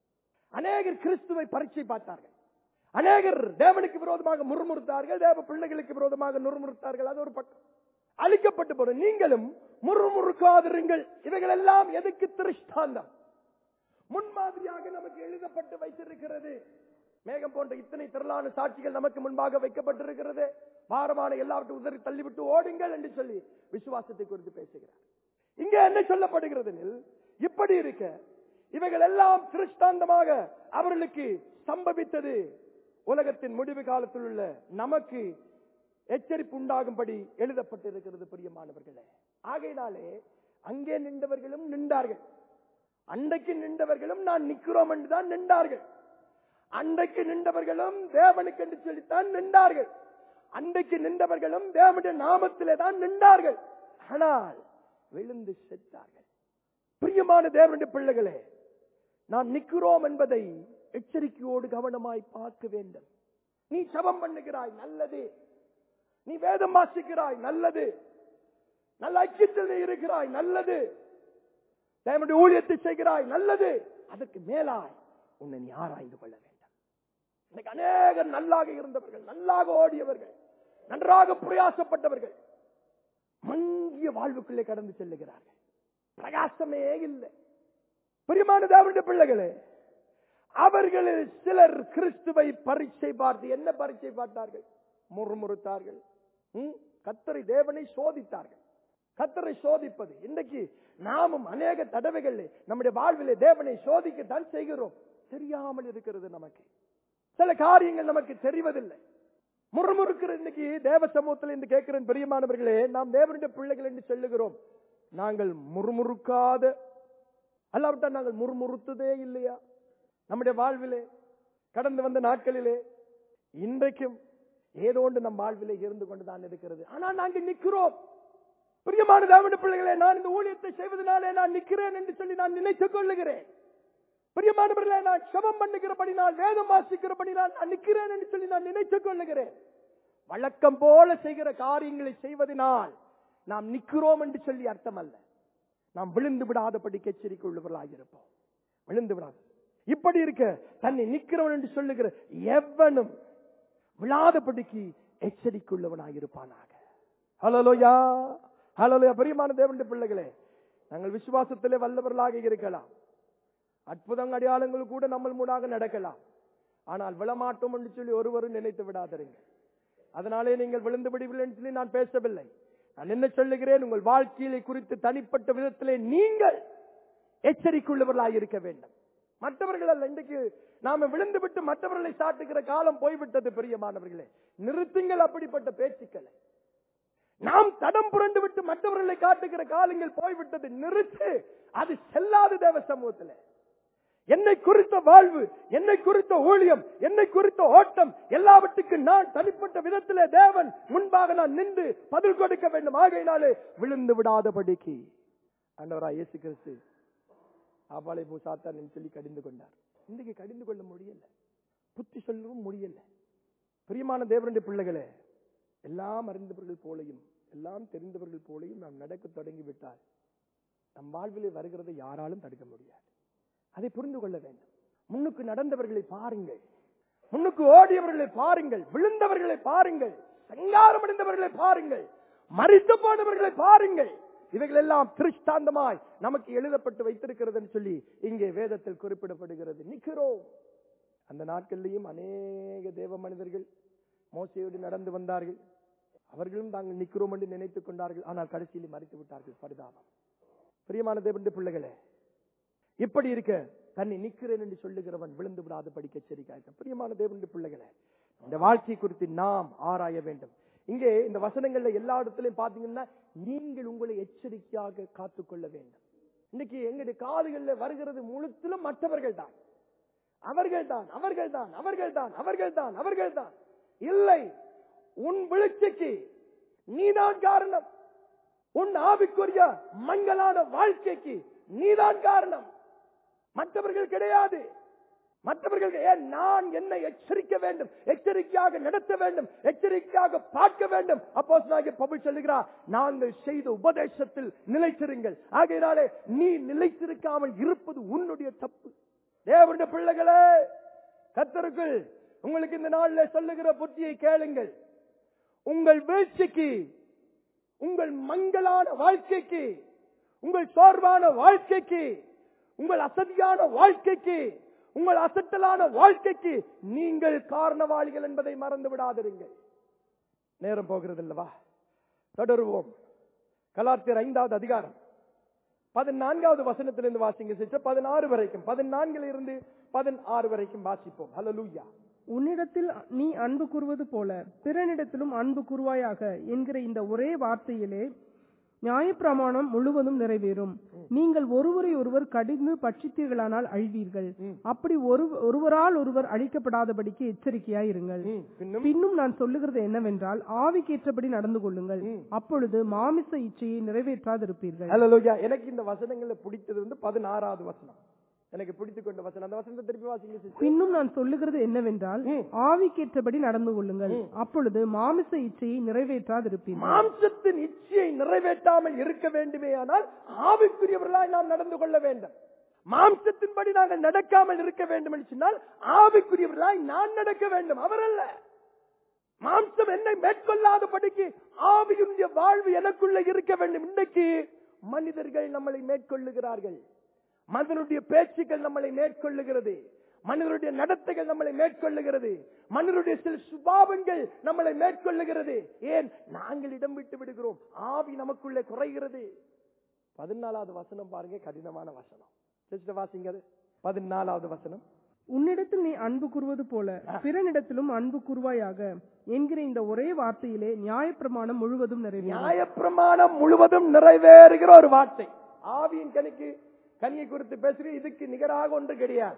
அநேகர் கிறிஸ்துவை பரீட்சை பார்த்தார்கள் அநேகர் தேவனுக்கு விரோதமாக முறுமுறுத்தார்கள் தேவ பிள்ளைகளுக்கு விரோதமாக முறுமுறுத்தார்கள் அது ஒரு பக்கம் அழிக்கப்பட்டு போற நீங்களும் முறுமுறுக்காதிருங்கள் இவைகள் எல்லாம் எதுக்கு திருஷ்டாந்தம் முன்மாதிரியாக நமக்கு எழுதப்பட்டு வைத்திருக்கிறது மேகம் போன்ற இத்தனை திரளான சாட்சிகள் நமக்கு முன்பாக வைக்கப்பட்டிருக்கிறது பாரமான எல்லாவற்றையும் உதறி தள்ளிவிட்டு ஓடுங்கள் என்று சொல்லி விசுவாசத்தை குறித்து பேசுகிறார் இங்க என்ன சொல்லப்படுகிறது எனில், இப்படி இருக்க இவைகள் எல்லாம் திருஷ்டாந்தமாக அவர்களுக்கு சம்பவித்தது உலகத்தின் முடிவு காலத்தில் உள்ள நமக்கு எச்சரிப்பு உண்டாகும்படி எழுதப்பட்டிருக்கிறது பிரியமானவர்களே ஆகையினாலே அங்கே நின்றவர்களும் நின்றார்கள் அன்றைக்கு நின்றவர்களும் நான் நிக்கிறோம் என்று தான் நின்றார்கள் அன்றைக்கு நின்றவர்களும் தேவனுக்கு என்று சொல்லித்தான் நின்றார்கள் அன்றைக்கு நின்றவர்களும் தேவனுடைய நாமத்திலே தான் நின்றார்கள் ஆனால் விழுந்து செத்தார்கள் பிரியமான தேவனுடைய பிள்ளைகளே நாம் நிக்கிறோம் என்பதை எச்சரிக்கையோடு கவனமாய் பார்க்க வேண்டும் நீ சபம் பண்ணுகிறாய் நல்லது நீ வேதம் வாசிக்கிறாய் நல்லது நல்ல ஐக்கியத்தில் இருக்கிறாய் நல்லது தேவனுடைய ஊழியத்தை செய்கிறாய் நல்லது அதற்கு மேலாய் உன்னை நீ ஆராய்ந்து கொள்ள வேண்டும் இன்னைக்கு அநேகர் நல்லாக இருந்தவர்கள் நல்லாக ஓடியவர்கள் நன்றாக பிரயாசப்பட்டவர்கள் மங்கிய வாழ்வுக்குள்ளே கடந்து செல்லுகிறார்கள் பிரகாசமே இல்லை பிரியமான தேவனுடைய பிள்ளைகளே அவர்களில் சிலர் கிறிஸ்துவை பரீட்சை பார்த்து என்ன பரீட்சை பார்த்தார்கள் முறுமுறுத்தார்கள் ம்? கத்தரை தேவனை சோதித்தார்கள் கத்தரை சோதிப்பது இன்றைக்கு நாமும் அநேக தடவைகள் நம்முடைய வாழ்விலே தேவனை சோதிக்கத்தான் செய்கிறோம் தெரியாமல் இருக்கிறது நமக்கு சில காரியங்கள் நமக்கு தெரிவதில்லை முறுமுறுக்கிற இன்னைக்கு தேவ சமூகத்தில் என்று கேட்கிறேன் பெரியமானவர்களே நாம் தேவனுடைய பிள்ளைகள் என்று சொல்லுகிறோம் நாங்கள் முறுமுறுக்காத அல்லாவிட்டால் நாங்கள் முறுமுறுத்ததே இல்லையா நம்முடைய வாழ்விலே கடந்து வந்த நாட்களிலே இன்றைக்கும் ஏதோ ஒன்று நம் வாழ்விலே இருந்து கொண்டுதான் இருக்கிறது ஆனால் நாங்கள் நிற்கிறோம் பிரியமான தேவனுடைய பிள்ளைகளே நான் இந்த ஊழியத்தை செய்வதனாலே நான் நிற்கிறேன் என்று சொல்லி நான் நினைத்துக் கொள்ளுகிறேன் பிரியமானவர்களே நான் சபம் பண்ணுகிறபடி நான் வேதம் வாசிக்கிறபடி நான் நான் நிற்கிறேன் என்று சொல்லி நான் நினைத்துக் கொள்ளுகிறேன் வழக்கம் போல செய்கிற காரியங்களை செய்வதனால் நாம் நிற்கிறோம் என்று சொல்லி அர்த்தம் அல்ல நாம் விழுந்து விடாதபடிக்கு எச்சரிக்கை உள்ளவர்களாக இருப்போம் விழுந்து விடாது இப்படி இருக்க தன்னை நிற்கிறவன் என்று சொல்லுகிற எவனும் விழாதபடிக்கு எச்சரிக்கை உள்ளவனாக இருப்பானாக ஹலோயா ஹலோயா பிரியமான தேவனுடைய பிள்ளைகளே நாங்கள் விசுவாசத்திலே வல்லவர்களாக இருக்கலாம் அற்புதம் அடையாளங்கள் கூட நம்ம மூடாக நடக்கலாம் ஆனால் விழமாட்டோம் என்று சொல்லி ஒருவரும் நினைத்து விடாதீங்க அதனாலே நீங்கள் விழுந்து விடுவீர்கள் என்று சொல்லி நான் பேசவில்லை நான் என்ன சொல்லுகிறேன் உங்கள் வாழ்க்கையை குறித்து தனிப்பட்ட விதத்திலே நீங்கள் எச்சரிக்கையுள்ளவர்களாக இருக்க வேண்டும் மற்றவர்கள் அல்ல இன்றைக்கு நாம விழுந்து விட்டு மற்றவர்களை சாட்டுகிற காலம் போய்விட்டது பிரியமானவர்களே நிறுத்துங்கள் அப்படிப்பட்ட பேச்சுக்களை நாம் தடம் புரண்டு விட்டு மற்றவர்களை காட்டுகிற காலங்கள் போய்விட்டது நிறுத்து அது செல்லாது தேவ சமூகத்தில் என்னை குறித்த வாழ்வு என்னை குறித்த ஊழியம் என்னை குறித்த ஓட்டம் எல்லாவற்றுக்கு நான் தனிப்பட்ட விதத்திலே தேவன் முன்பாக நான் நின்று பதில் கொடுக்க வேண்டும் ஆகையினாலே விழுந்து விடாதபடிக்கு அண்டவரா இயேசு கிறிஸ்து ஆபாலை பூசாத்தான் சொல்லி கடிந்து கொண்டார் இன்றைக்கு கடிந்து கொள்ள முடியல புத்தி சொல்லவும் முடியல பிரியமான தேவனுடைய பிள்ளைகளே எல்லாம் அறிந்தவர்கள் போலையும் எல்லாம் தெரிந்தவர்கள் போலையும் நாம் நடக்க தொடங்கி விட்டால் நம் வாழ்விலே வருகிறதை யாராலும் தடுக்க முடியாது அதை புரிந்து கொள்ள வேண்டும் முன்னுக்கு நடந்தவர்களை பாருங்கள் முன்னுக்கு ஓடியவர்களை பாருங்கள் விழுந்தவர்களை பாருங்கள் சங்காரமடைந்தவர்களை பாருங்கள் மறித்து போனவர்களை பாருங்கள் இவைகள் எல்லாம் திருஷ்டாந்தமாய் நமக்கு எழுதப்பட்டு வைத்திருக்கிறது சொல்லி இங்கே வேதத்தில் குறிப்பிடப்படுகிறது நிக்கிறோம் அந்த நாட்களிலேயும் அநேக தேவ மனிதர்கள் மோசையோடு நடந்து வந்தார்கள் அவர்களும் தாங்கள் நிக்கிறோம் என்று நினைத்துக் கொண்டார்கள் ஆனால் கடைசியில் மறித்து விட்டார்கள் பரிதாபம் பிரியமான தேவனுடைய பிள்ளைகளே இப்படி இருக்க தன்னை நிக்கிறேன் என்று சொல்லுகிறவன் விழுந்து விடாத படிக்க எச்சரிக்கை பிரியமான தேவனுடைய பிள்ளைகளே இந்த வாழ்க்கை குறித்து நாம் ஆராய வேண்டும் இங்கே இந்த வசனங்கள்ல எல்லா இடத்துலயும் பாத்தீங்கன்னா நீங்கள் உங்களை எச்சரிக்கையாக காத்துக்கொள்ள வேண்டும் இன்னைக்கு எங்களுடைய காதுகள்ல வருகிறது முழுத்திலும் மற்றவர்கள் தான் அவர்கள் தான் அவர்கள் தான் அவர்கள் தான் அவர்கள் தான் அவர்கள் தான் இல்லை உன் விழுச்சிக்கு நீதான் காரணம் உன் ஆவிக்குரிய மங்கலான வாழ்க்கைக்கு நீதான் காரணம் மற்றவர்கள் கிடையாது மற்றவர்கள் ஏன் நான் என்னை எச்சரிக்க வேண்டும் எச்சரிக்கையாக நடத்த வேண்டும் எச்சரிக்கையாக பார்க்க வேண்டும் அப்போ பவுல் சொல்லுகிறார் நாங்கள் செய்த உபதேசத்தில் நிலைத்திருங்கள் ஆகையினாலே நீ நிலைத்திருக்காமல் இருப்பது உன்னுடைய தப்பு தேவனுடைய பிள்ளைகளே கத்தருக்குள் உங்களுக்கு இந்த நாளில் சொல்லுகிற புத்தியை கேளுங்கள் உங்கள் வீழ்ச்சிக்கு உங்கள் மங்களான வாழ்க்கைக்கு உங்கள் சோர்வான வாழ்க்கைக்கு உங்கள் அசதியான வாழ்க்கைக்கு உங்கள் அசட்டலான வாழ்க்கைக்கு நீங்கள் காரணவாளிகள் என்பதை மறந்து விடாதிருங்கள் நேரம் போகிறது அல்லவா தொடருவோம் கலாத்தியர் ஐந்தாவது அதிகாரம் பதினான்காவது வசனத்திலிருந்து வாசிங்க சிஸ்டர் பதினாறு வரைக்கும் பதினான்கில் இருந்து பதினாறு வரைக்கும் வாசிப்போம் ஹலலூயா உன்னிடத்தில் நீ அன்பு கூறுவது போல பிறனிடத்திலும் அன்பு கூறுவாயாக என்கிற இந்த ஒரே வார்த்தையிலே நியாயப்பிரமாணம் முழுவதும் நிறைவேறும் நீங்கள் ஒருவரை ஒருவர் கடிந்து பட்சித்தீர்களானால் அழிவீர்கள் அப்படி ஒரு ஒருவரால் ஒருவர் அழிக்கப்படாதபடிக்கு எச்சரிக்கையாய் இருங்கள் ம், பின்னும் பின்னும் நான் சொல்லுகிறது என்னவென்றால் ஆவிக்கேற்றபடி நடந்து கொள்ளுங்கள் அப்பொழுது மாமிச இச்சையை நிறைவேற்றாதிருப்பீர்கள் ஹalleluya எனக்கு இந்த வசனங்கள்ல பிடித்தது வந்து பதினாறாவது வசனம் எனக்கு பிடித்துக் கொண்ட வசனம் அந்த வசனத்தை திருப்பி வாசிங்க sister. பின்னும் நான் சொல்லுகிறது என்னவென்றால் ம். ஆவிக்கேற்றபடி நடந்து கொள்ளுங்கள் அப்பொழுது மாமிச இச்சையை நிறைவேற்றாதிருப்பீர்கள் மாம்சத்தின் இச்சையை நிறைவேற்றாமல் இருக்க வேண்டுமேயானால் ஆவிக்குரியவர்களாய் நாம் நடந்து கொள்ள வேண்டும் மாம்சத்தின்படி நாங்கள் நடக்காமல் இருக்க வேண்டும் என்று சொன்னால் ஆவிக்குரியவர்களாய் நான் நடக்க வேண்டும் அவர் அல்ல மாம்சம் என்னை மேற்கொள்ளாதபடிக்கு ஆவியுடைய வாழ்வு எனக்குள்ள இருக்க வேண்டும் இன்றைக்கு மனிதர்கள் நம்மளை மேற்கொள்ளுகிறார்கள் மனிதனுடைய பேச்சுக்கள் நம்மளை மேற்கொள்ளுகிறது மனிதனுடைய நடத்தைகள் நம்மளை மேற்கொள்ளுகிறது மனிதனுடைய சில சுபாவங்கள் நம்மளை மேற்கொள்ளுகிறது ஏன் நாங்கள் இடம் விட்டு விடுகிறோம் ஆவி நமக்குள்ளே குறைகிறது பதினாலாவது வசனம் பாருங்க கடினமான வசனம் சிஸ்டர் வாசிங்க அது. பதினாலாவது வசனம் உன்னிடத்தில் நீ அன்பு கூறுவது போல பிறனிடத்திலும் அன்பு கூறுவாயாக என்கிற இந்த ஒரே வார்த்தையிலே நியாயப்பிரமாணம் முழுவதும் நிறைவேறும் நியாயப்பிரமாணம் முழுவதும் நிறைவேறுகிற ஒரு வார்த்தை ஆவியின் கனிக்கு கனியை குறித்து பேசுகிற இதுக்கு நிகராக ஒன்று கிடையாது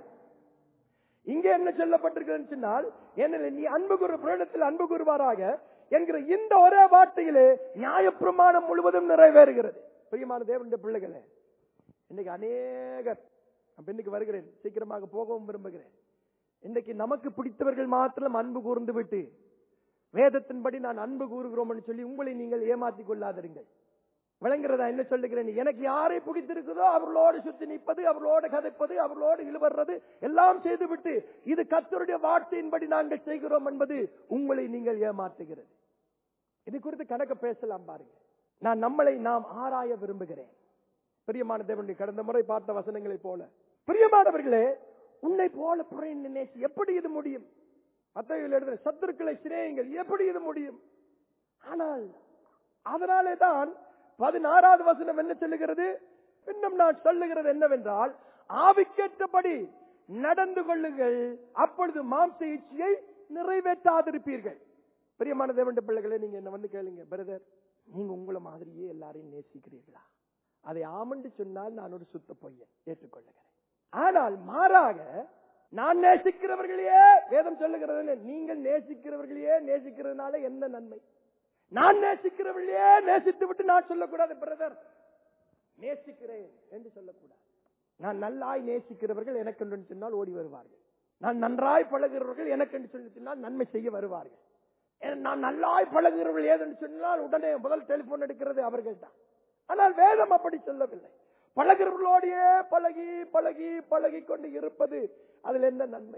இங்கே என்ன சொல்லப்பட்டிருக்குன்னு சொன்னால் என்ன நீ அன்பு குரு புராணத்தில் அன்பு கூறுவாராக என்கிற இந்த ஒரே வார்த்தையிலே நியாயப்பிரமாணம் முழுவதும் நிறைவேறுகிறது பிரியமான தேவனுடைய பிள்ளைகளே இன்னைக்கு அநேகர் நான் பின்னுக்கு வருகிறேன் சீக்கிரமாக போகவும் விரும்புகிறேன் இன்னைக்கு நமக்கு பிடித்தவர்கள் மாத்திரம் அன்பு கூர்ந்து விட்டு வேதத்தின்படி நான் அன்பு கூறுகிறோம் சொல்லி உங்களை நீங்கள் ஏமாத்திக் கொள்ளாதிருங்கள் விளங்குறதா என்ன சொல்லுகிறேன் எனக்கு யாரை பிடித்திருக்குதோ அவர்களோடு சுத்தி நிற்பது அவர்களோடு கதைப்பது அவர்களோடு இழுவறது எல்லாம் செய்துவிட்டு இது கத்தருடைய வார்த்தையின்படி நாங்கள் செய்கிறோம் என்பது உங்களை நீங்கள் ஏமாற்றுகிறது இது குறித்து கணக்கு பேசலாம் பாருங்க நான் நம்மளை நாம் ஆராய விரும்புகிறேன் பிரியமான தேவனுடைய கடந்த முறை பார்த்த வசனங்களைப் போல பிரியமானவர்களே உன்னை போல புறை நினைச்சு எப்படி இது முடியும் மத்தவர்கள் எழுதுற சத்துருக்களை சிநேகிங்கள் எப்படி இது முடியும் ஆனால் அதனாலே தான் பதினாறாவது வசனம் என்ன சொல்லுகிறது இன்னும் நான் சொல்லுகிறது என்னவென்றால் ஆவிக்கேற்றபடி நடந்து கொள்ளுங்கள் அப்பொழுது மாம்ச இச்சையை நிறைவேற்றாதிருப்பீர்கள் பிரியமான தேவனுடைய பிள்ளைகளே நீங்க என்ன வந்து கேளுங்க பிரதர் நீங்க உங்களை மாதிரியே எல்லாரையும் நேசிக்கிறீர்களா அதை ஆமண்டு சொன்னால் நான் ஒரு சுத்த பொய்யன் ஏற்றுக்கொள்ளுகிறேன் ஆனால் மாறாக நான் நேசிக்கிறவர்களையே வேதம் சொல்லுகிறது என்ன? நீங்கள் நேசிக்கிறவர்களையே நேசிக்கிறதுனால என்ன நன்மை நான் நேசிக்கிறவர்களையே நேசித்து விட்டு நான் சொல்லக்கூடாது பிரதர் நேசிக்கிறேன் என்று சொல்லக்கூடாது நான் நல்லாய் நேசிக்கிறவர்கள் எனக்கு என்று சொன்னால் ஓடி வருவார்கள் நான் நன்றாய் பழகிறவர்கள் எனக்கு என்று சொல்லி சொன்னால் நன்மை செய்ய வருவார்கள் ஏன் நான் நல்லாய் பழகிறவர்கள் ஏதென்று சொன்னால் உடனே முதல் டெலிபோன் எடுக்கிறது அவர்கள் தான் ஆனால் வேதம் அப்படி சொல்லவில்லை பழகிறவர்களோடையே பழகி பழகி பழகி கொண்டு இருப்பது அதில் என்ன நன்மை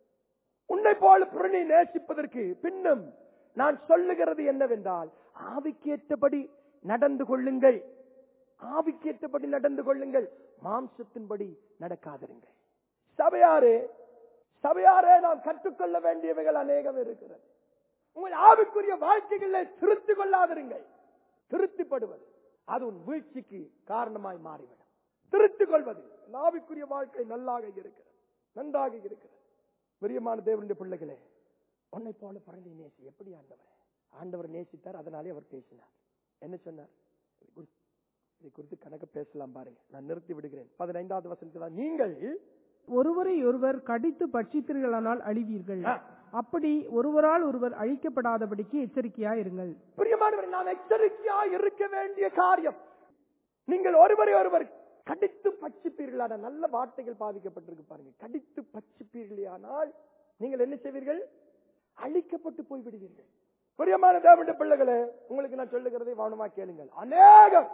உன்னை போல புரணி நேசிப்பதற்கு பின்னும் நான் சொல்லுகிறது என்னவென்றால் ஆவிக்கேற்றபடி நடந்து கொள்ளுங்கள் ஆவிக்கேற்றபடி நடந்து கொள்ளுங்கள் மாம்சத்தின்படி நடக்காதிருங்கள் சபையாரே சபையாரே நாம் கற்றுக்கொள்ள வேண்டியவைகள் அநேகம் இருக்கிறது உங்கள் ஆவிக்குரிய வாழ்க்கைகளை திருத்திக் கொள்ளாதிருங்கள் திருத்திப்படுவது அது உன் வீழ்ச்சிக்கு காரணமாய் மாறிவிடும் திருத்திக் கொள்வது உன் ஆவிக்குரிய வாழ்க்கை நல்லாக இருக்கிறது நன்றாக இருக்கிறது பிரியமான தேவனுடைய பிள்ளைகளே உன்னை போல பிறந்தை நேசி எப்படி ஆண்டவர் ஆண்டவர் நேசித்தார் அதனாலே அவர் பேசினார் என்ன சொன்னார் இதை குறித்து- இதை குறித்து கணக்கு பேசலாம் பாருங்க நான் நிறுத்தி விடுகிறேன் பதினைந்தாவது வசனத்தில் நீங்கள் ஒருவரை ஒருவர் கடித்து பட்சித்தீர்களானால் அழிவீர்கள் ஆ. அப்படி ஒருவரால் ஒருவர் அழிக்கப்படாதபடிக்கு எச்சரிக்கையாய் இருங்கள் பிரியமானவர் நான் எச்சரிக்கையா இருக்க வேண்டிய காரியம் நீங்கள் ஒருவரை ஒருவர் கடித்து பட்சிப்பீர்களான நல்ல வார்த்தைகள் பாதிக்கப்பட்டிருக்கு பாருங்க கடித்து பட்சிப்பீர்களானால் நீங்கள் என்ன செய்வீர்கள் அழிக்கப்பட்டு போய்விடுவீர்கள் பிரியமான தேவனுடைய பிள்ளைகளே உங்களுக்கு நான் சொல்லுகிறதை கவனமா கேளுங்கள் அநேகம்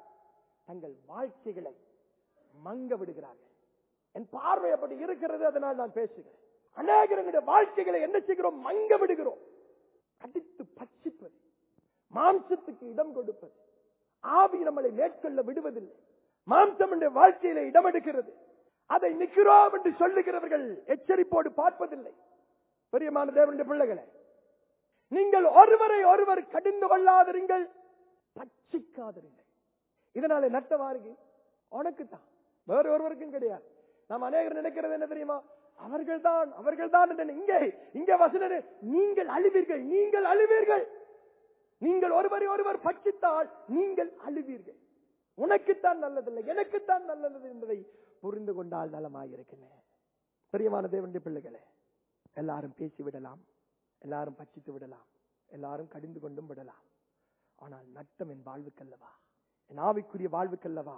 தங்கள் வாழ்க்கைகளை மங்க விடுகிறார்கள் என் பார்வை அப்படி இருக்கிறது அதனால் நான் பேசுகிறேன் அநேகர் எங்களுடைய வாழ்க்கைகளை என்ன செய்கிறோம் மங்க விடுகிறோம் கடித்து பட்சிப்பது மாம்சத்துக்கு இடம் கொடுப்பது ஆவி நம்மளை மேற்கொள்ள விடுவதில்லை மாம்சம் என்ற வாழ்க்கையில இடம் எடுக்கிறது அதை நிற்கிறோம் என்று சொல்லுகிறவர்கள் எச்சரிப்போடு பார்ப்பதில்லை பெரியமான தேவனுடைய பிள்ளைகளே நீங்கள் ஒருவரை ஒருவர் கடிந்து கொள்ளாதிருங்கள் பட்சிக்காதிருங்கள் இதனால நட்டவாருங்க உனக்கு தான் வேற ஒருவருக்கும் கிடையாது நாம் அநேகர் நினைக்கிறது என்ன தெரியுமா அவர்கள்தான் அவர்கள்தான் என்று இங்கே இங்கே வசனது நீங்கள் அழுவீர்கள் நீங்கள் அழுவீர்கள் நீங்கள் ஒருவரை ஒருவர் பட்சித்தால் நீங்கள் அழுவீர்கள் உனக்குத்தான் நல்லதில்லை எனக்குத்தான் நல்லது என்பதை புரிந்து கொண்டால் நலமாயிருக்கிறேன் பிரியமான தேவனுடைய பிள்ளைகளே எல்லாரும் பேசி விடலாம் எல்லாரும் பட்சித்து விடலாம் எல்லாரும் கடிந்து கொண்டும் விடலாம் ஆனால் நட்டம் என் வாழ்வுக்கல்லவா என் ஆவிக்குரிய வாழ்வுக்கல்லவா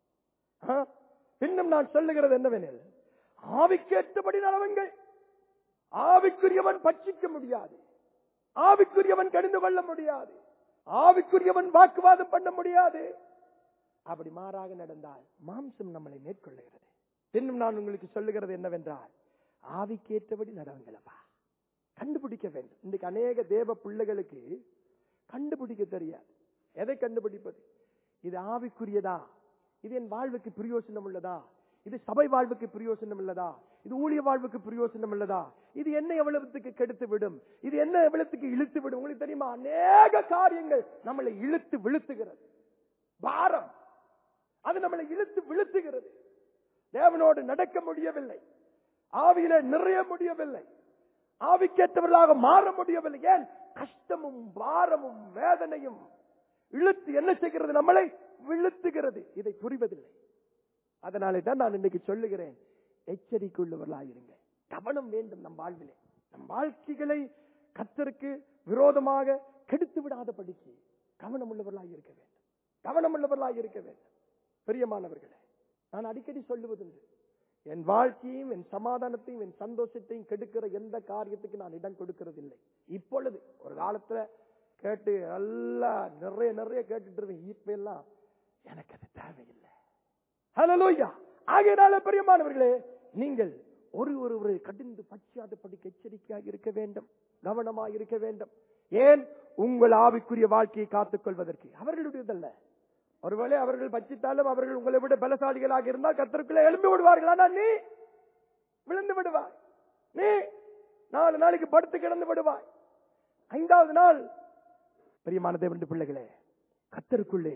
ஆ? இன்னும் நான் சொல்லுகிறது என்னவெனில் ஆவிக்கேற்றபடி நடவுங்கள் ஆவிக்குரியவன் பட்சிக்க முடியாது ஆவிக்குரியவன் கடிந்து கொள்ள முடியாது ஆவிக்குரியவன் வாக்குவாதம் பண்ண முடியாது அப்படி மாறாக நடந்தால் மாம்சம் நம்மளை மேற்கொள்ளுகிறது இன்னும் நான் உங்களுக்கு சொல்லுகிறது என்னவென்றால் ஆவிக்கேற்றபடி நடவுங்களப்பா கண்டுபிடிக்க வேண்டும் இன்றைக்கு அநேக தேவ பிள்ளைகளுக்கு கண்டுபிடிக்க தெரியாது எதை கண்டுபிடிப்பது இது ஆவிக்குரியதா இது என் வாழ்வுக்கு பிரயோசனம் உள்ளதா இது சபை வாழ்வுக்கு பிரயோசனம் உள்ளதா இது ஊழிய வாழ்வுக்கு பிரயோசனம் உள்ளதா இது என்ன எவ்வளவுக்கு கெடுத்து விடும் இது என்ன எவ்வளவுக்கு இழுத்து விடும் உங்களுக்கு தெரியுமா அநேக காரியங்கள் நம்மளை இழுத்து விழுத்துகிறது பாரம் அது நம்மளை இழுத்து விழுத்துகிறது தேவனோடு நடக்க முடியவில்லை ஆவியில நிறைய முடியவில்லை ஆவிக்கேற்றவர்களாக மாற முடியவில்லை ஏன் கஷ்டமும் பாரமும் வேதனையும் இழுத்து என்ன செய்கிறது நம்மளை விழுத்துகிறது இதை புரிவதில்லை அதனாலே தான் நான் இன்னைக்கு சொல்லுகிறேன் எச்சரிக்கையுள்ளவர்களாயிருங்க கவனம் வேண்டும் நம் வாழ்விலே நம் வாழ்க்கைகளை கத்தருக்கு விரோதமாக கெடுத்து விடாதபடிக்கு கவனம் உள்ளவர்களாக இருக்க வேண்டும் கவனம் உள்ளவர்களாக இருக்க வேண்டும் பிரியமானவர்களே நான் அடிக்கடி சொல்லுவதுண்டு என் வாழ்க்கையும் என் சமாதானத்தையும் என் சந்தோஷத்தையும் கெடுக்கிற எந்த காரியத்துக்கு நான் இடம் கொடுக்கறதில்லை இப்பொழுது ஒரு காலத்துல கேட்டு நல்லா நிறைய நிறைய கேட்டுட்டு இருந்தேன் இப்ப எல்லாம் எனக்கு அது தேவையில்லை ஹலலோயா ஆகையினால பிரியமானவர்களே நீங்கள் ஒரு ஒருவரை கடிந்து பச்சாத படிக்க எச்சரிக்கையாக இருக்க வேண்டும் கவனமாக இருக்க வேண்டும் ஏன் உங்கள் ஆவிக்குரிய வாழ்க்கையை காத்துக் கொள்வதற்கு அவர்களுடையதல்ல ஒருவேளை அவர்கள் பச்சித்தாலும் அவர்கள் உங்களை விட பலசாலிகளாக இருந்தால் கத்தருக்குள்ள எழும்பி விடுவார்கள் ஆனா நீ விழுந்து விடுவாய் நீ நாலு நாளைக்கு படுத்து கிடந்து விடுவாய் ஐந்தாவது நாள் பிரியமான தேவனுடைய பிள்ளைகளே கத்தருக்குள்ளே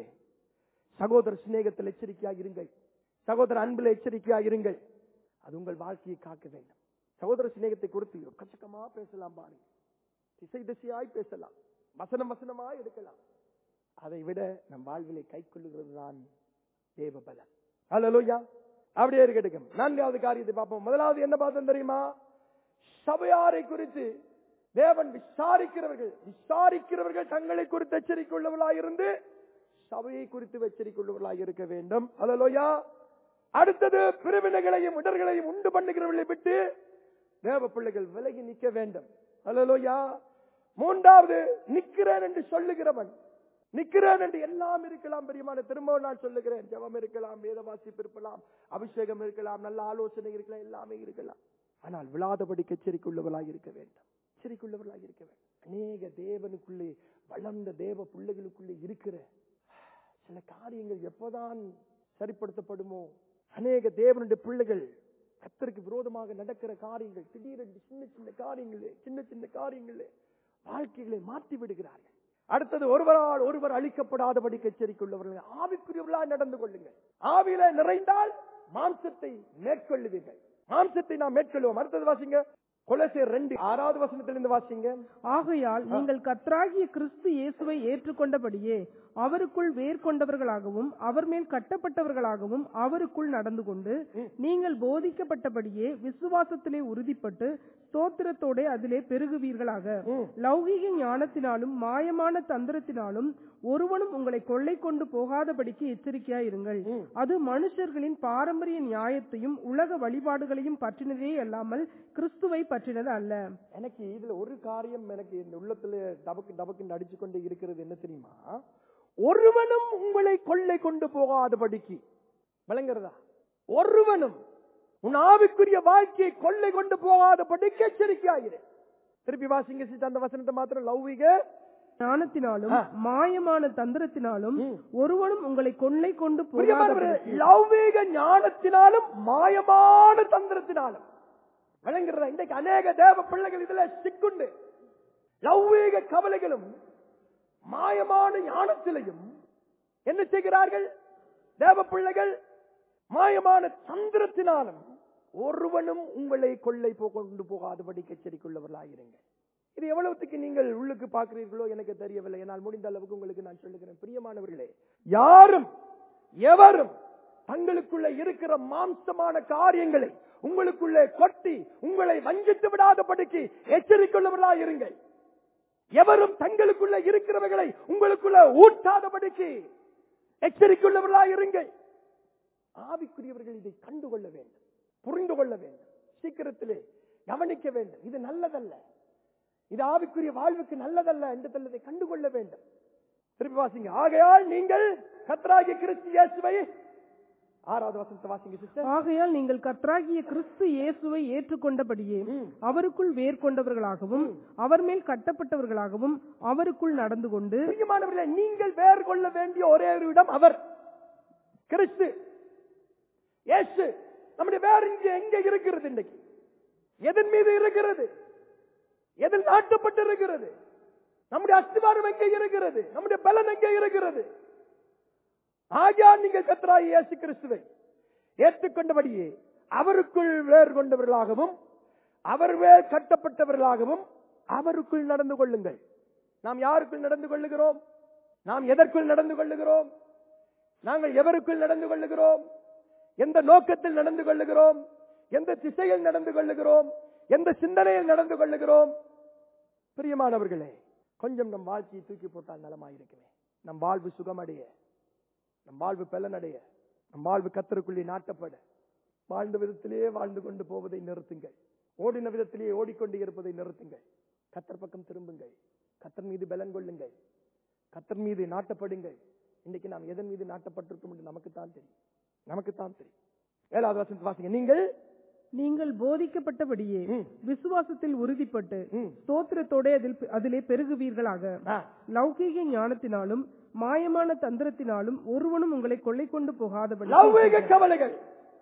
சகோதர சிநேகத்தில் எச்சரிக்கையாக இருங்கள் சகோதர அன்பில் எச்சரிக்கையாக இருங்கள் அது உங்கள் வாழ்க்கையை காக்க வேண்டும் சகோதர சிநேகத்தை குறித்து கச்சக்கமா பேசலாம் பாருங்க திசை திசையாய் பேசலாம் வசனம் வசனமாய் எடுக்கலாம் அதை விட நம் வாழ்விலை கை கொள்ளுகிறது தான் தேவ பலம் அல்லா அப்படியே இருக்கட்டும் நான்காவது காரியத்தை பார்ப்போம் முதலாவது என்ன பார்த்தோம் தெரியுமா சபையாரை குறித்து தேவன் விசாரிக்கிறவர்கள் விசாரிக்கிறவர்கள் தங்களை குறித்து எச்சரிக்கை உள்ளவர்களாக இருந்து சபையை குறித்து எச்சரிக்கை உள்ளவர்களாக இருக்க வேண்டும் அல்லலோயா அடுத்தது பிரிவினைகளையும் இடர்களையும் உண்டு பண்ணுகிறவர்களை விட்டு தேவ பிள்ளைகள் விலகி நிற்க வேண்டும் அல்லலோயா மூன்றாவது நிக்கிறேன் என்று சொல்லுகிறவன் நிக்கிறேன் என்று எல்லாம் இருக்கலாம் பெரியமான திரும்ப நான் சொல்லுகிறேன் ஜெபம் இருக்கலாம் வேத வாசிப்பு இருக்கலாம் அபிஷேகம் இருக்கலாம் நல்ல ஆலோசனை இருக்கலாம் எல்லாமே இருக்கலாம் ஆனால் விழாதபடிக்கு எச்சரிக்கையுள்ளவர்களாக இருக்க வேண்டும் எச்சரிக்கையுள்ளவர்களாக இருக்க வேண்டும் அநேக தேவனுக்குள்ளே வளர்ந்த தேவ பிள்ளைகளுக்குள்ளே இருக்கிற சில காரியங்கள் எப்போதான் சரிப்படுத்தப்படுமோ அநேக தேவனுடைய பிள்ளைகள் கத்தருக்கு விரோதமாக நடக்கிற காரியங்கள் திடீரென்று சின்ன சின்ன காரியங்களே சின்ன சின்ன காரியங்களே வாழ்க்கைகளை மாற்றி விடுகிறார்கள் அடுத்தது ஒருவரால் ஒருவர் அழிக்கப்படாதபடிக்கு எச்சரிக்கையுள்ளவர்கள் ஆவிக்குரியவர்களாக நடந்து கொள்ளுங்கள் ஆவியில நிறைந்தால் மாம்சத்தை மேற்கொள்ளுவீர்கள் மாம்சத்தை நாம் மேற்கொள்வோம் அடுத்தது வாசிங்க கொலசேர் ரெண்டு ஆறாவது வசனத்திலிருந்து வாசிங்க ஆகையால் நீங்கள் கர்த்தராகிய கிறிஸ்து இயேசுவை ஏற்றுக்கொண்டபடியே அவருக்குள் வேர் கொண்டவர்களாகவும் அவர் மேல் கட்டப்பட்டவர்களாகவும் அவருக்குள் நடந்து கொண்டு நீங்கள் போதிக்கப்பட்டபடியே விசுவாசத்திலே உறுதிப்பட்டு ஸ்தோத்திரத்தோட அதிலே பெருகுவீர்களாக ம். லௌகீக ஞானத்தினாலும் மாயமான தந்திரத்தினாலும் ஒருவனும் உங்களை கொள்ளை கொண்டு போகாதபடிக்கு எச்சரிக்கையாயிருங்கள் ம். அது மனுஷர்களின் பாரம்பரிய நியாயத்தையும் உலக வழிபாடுகளையும் பற்றினதே அல்லாமல் கிறிஸ்துவை பற்றினது அல்ல எனக்கு இதுல ஒரு காரியம் எனக்கு இந்த உள்ளத்துல டபக்கு டபக்கு அடிச்சு கொண்டு இருக்கிறது என்ன தெரியுமா ஒருவனும் உங்களை கொள்ளை கொண்டு போகாதபடிக்கு விளங்குறதா ஒருவனும் உன் ஆவிக்குரிய வாழ்க்கையை கொள்ளை கொண்டு போகாதபடிக்கு எச்சரிக்கையாயிரு திருப்பி வாசிங்க சிஸ்டர், அந்த வசனத்தை மாத்திரம் லௌவிக ஞானத்தினாலும் ஆ. மாயமான தந்திரத்தினாலும் ம். ஒருவனும் உங்களை கொள்ளை கொண்டு பிரியமானவரே, போகாதபடிக்கு லௌகீக ஞானத்தினாலும் மாயமான தந்திரத்தினாலும் விளங்குறதா இன்றைக்கு அநேக தேவ பிள்ளைகள் இதுல சிக்குண்டு லௌகீக கவலைகளும் மாயமான ஞானத்திலையும் என்ன செய்கிறார்கள் தேவ பிள்ளைகள் மாயமான தந்திரத்தினாலும் ஒருவனும் உங்களை கொள்ளை போ கொண்டு போகாதபடி எச்சரிக்கையுள்ளவர்களாயிருங்கள் இது எவ்வளவுக்கு நீங்கள் உள்ளுக்கு பார்க்கிறீர்களோ எனக்கு தெரியவில்லை என்னால் முடிந்த அளவுக்கு உங்களுக்கு நான் சொல்லுகிறேன் பிரியமானவர்களே யாரும் எவரும் தங்களுக்குள்ள இருக்கிற மாம்சமான காரியங்களை உங்களுக்குள்ளே கொட்டி உங்களை வஞ்சித்து விடாதபடிக்கு எச்சரிக்கையுள்ளவர்களாக இருங்கள் எவரும் தங்களுக்குள்ள இருக்கிறவர்களை உங்களுக்குள்ள ஊட்டாதபடிக்கு எச்சரிக்கையுள்ளவர்களாக இருங்கள் ஆவிக்குரியவர்கள் இதை கண்டுகொள்ள வேண்டும் புரிந்து கொள்ள வேண்டும் சீக்கிரத்திலே கவனிக்க வேண்டும் இது நல்லதல்ல இது ஆவிக்குரிய வாழ்வுக்கு நல்லதல்ல என்று தள்ளதை கண்டுகொள்ள வேண்டும் திருப்பி வாசிங்க ஆகையால் நீங்கள் கத்ராகிய கிறிஸ்து இயேசுவை ஆறாவது வசனத்தை வாசிங்க சிஸ்டர் ஆகையால் நீங்கள் கர்த்தராகிய கிறிஸ்து இயேசுவை ஏற்றுக்கொண்டபடியே ம். அவருக்குள் வேர் கொண்டவர்களாகவும் அவர் மேல் கட்டப்பட்டவர்களாகவும் அவருக்குள் நடந்து கொண்டு பிரியமானவர்களே நீங்கள் வேறு கொள்ள வேண்டிய ஒரே ஒரு இடம் அவர் கிறிஸ்து இயேசு நம்முடைய வேறு இங்கே எங்க இருக்கிறது இன்றைக்கு எதன் மீது இருக்கிறது எதில் நாட்டப்பட்டு இருக்கிறது நம்முடைய அஸ்திவாரம் எங்கே இருக்கிறது நம்முடைய பலன் எங்கே இருக்கிறது ஆகியா நீங்கள் கத்தராய் இயேசு கிறிஸ்துவை ஏற்றுக்கொண்டபடியே அவருக்குள் வேறு கொண்டவர்களாகவும் அவர் வேர் கட்டப்பட்டவர்களாகவும் அவருக்குள் நடந்து கொள்ளுங்கள் நாம் யாருக்குள் நடந்து கொள்ளுகிறோம் நாம் எதற்குள் நடந்து கொள்ளுகிறோம் நாங்கள் எவருக்குள் நடந்து கொள்ளுகிறோம் எந்த நோக்கத்தில் நடந்து கொள்ளுகிறோம் எந்த திசையில் நடந்து கொள்ளுகிறோம் எந்த சிந்தனையில் நடந்து கொள்ளுகிறோம் பிரியமானவர்களே கொஞ்சம் நம் வாழ்க்கையை தூக்கி போட்டால் நலமாயிருக்குமே நம் வாழ்வு சுகமடைய நம் வாழ்வு பலனடைய நம் வாழ்வு கத்தருக்குள்ளே நாட்டப்பட வாழ்ந்த விதத்திலேயே வாழ்ந்து கொண்டு போவதை நிறுத்துங்கள் ஓடின விதத்திலேயே ஓடிக்கொண்டு இருப்பதை நிறுத்துங்கள் கத்தர் பக்கம் திரும்புங்கள் கத்தர் மீது பலன் கொள்ளுங்கள் கத்தர் மீது நாட்டப்படுங்கள் இன்னைக்கு நாம் எதன் மீது நாட்டப்பட்டிருக்கோம் என்று நமக்குத்தான் தெரியும் நமக்குத்தான் தெரியும் ஏழாவது வசனத்தை வாசிங்க நீங்கள் நீங்கள் போதிக்கப்பட்டபடியே ம். விசுவாசத்தில் உறுதிப்பட்டு ம். ஸ்தோத்திரத்தோட அதில் அதிலே பெருகுவீர்களாக ஆ, லௌகீக ஞானத்தினாலும் மாயமான தந்திரத்தினாலும் ஒருவனும் உங்களை கொள்ளை கொண்டு போகாதபடி லௌகிக கவலைகள்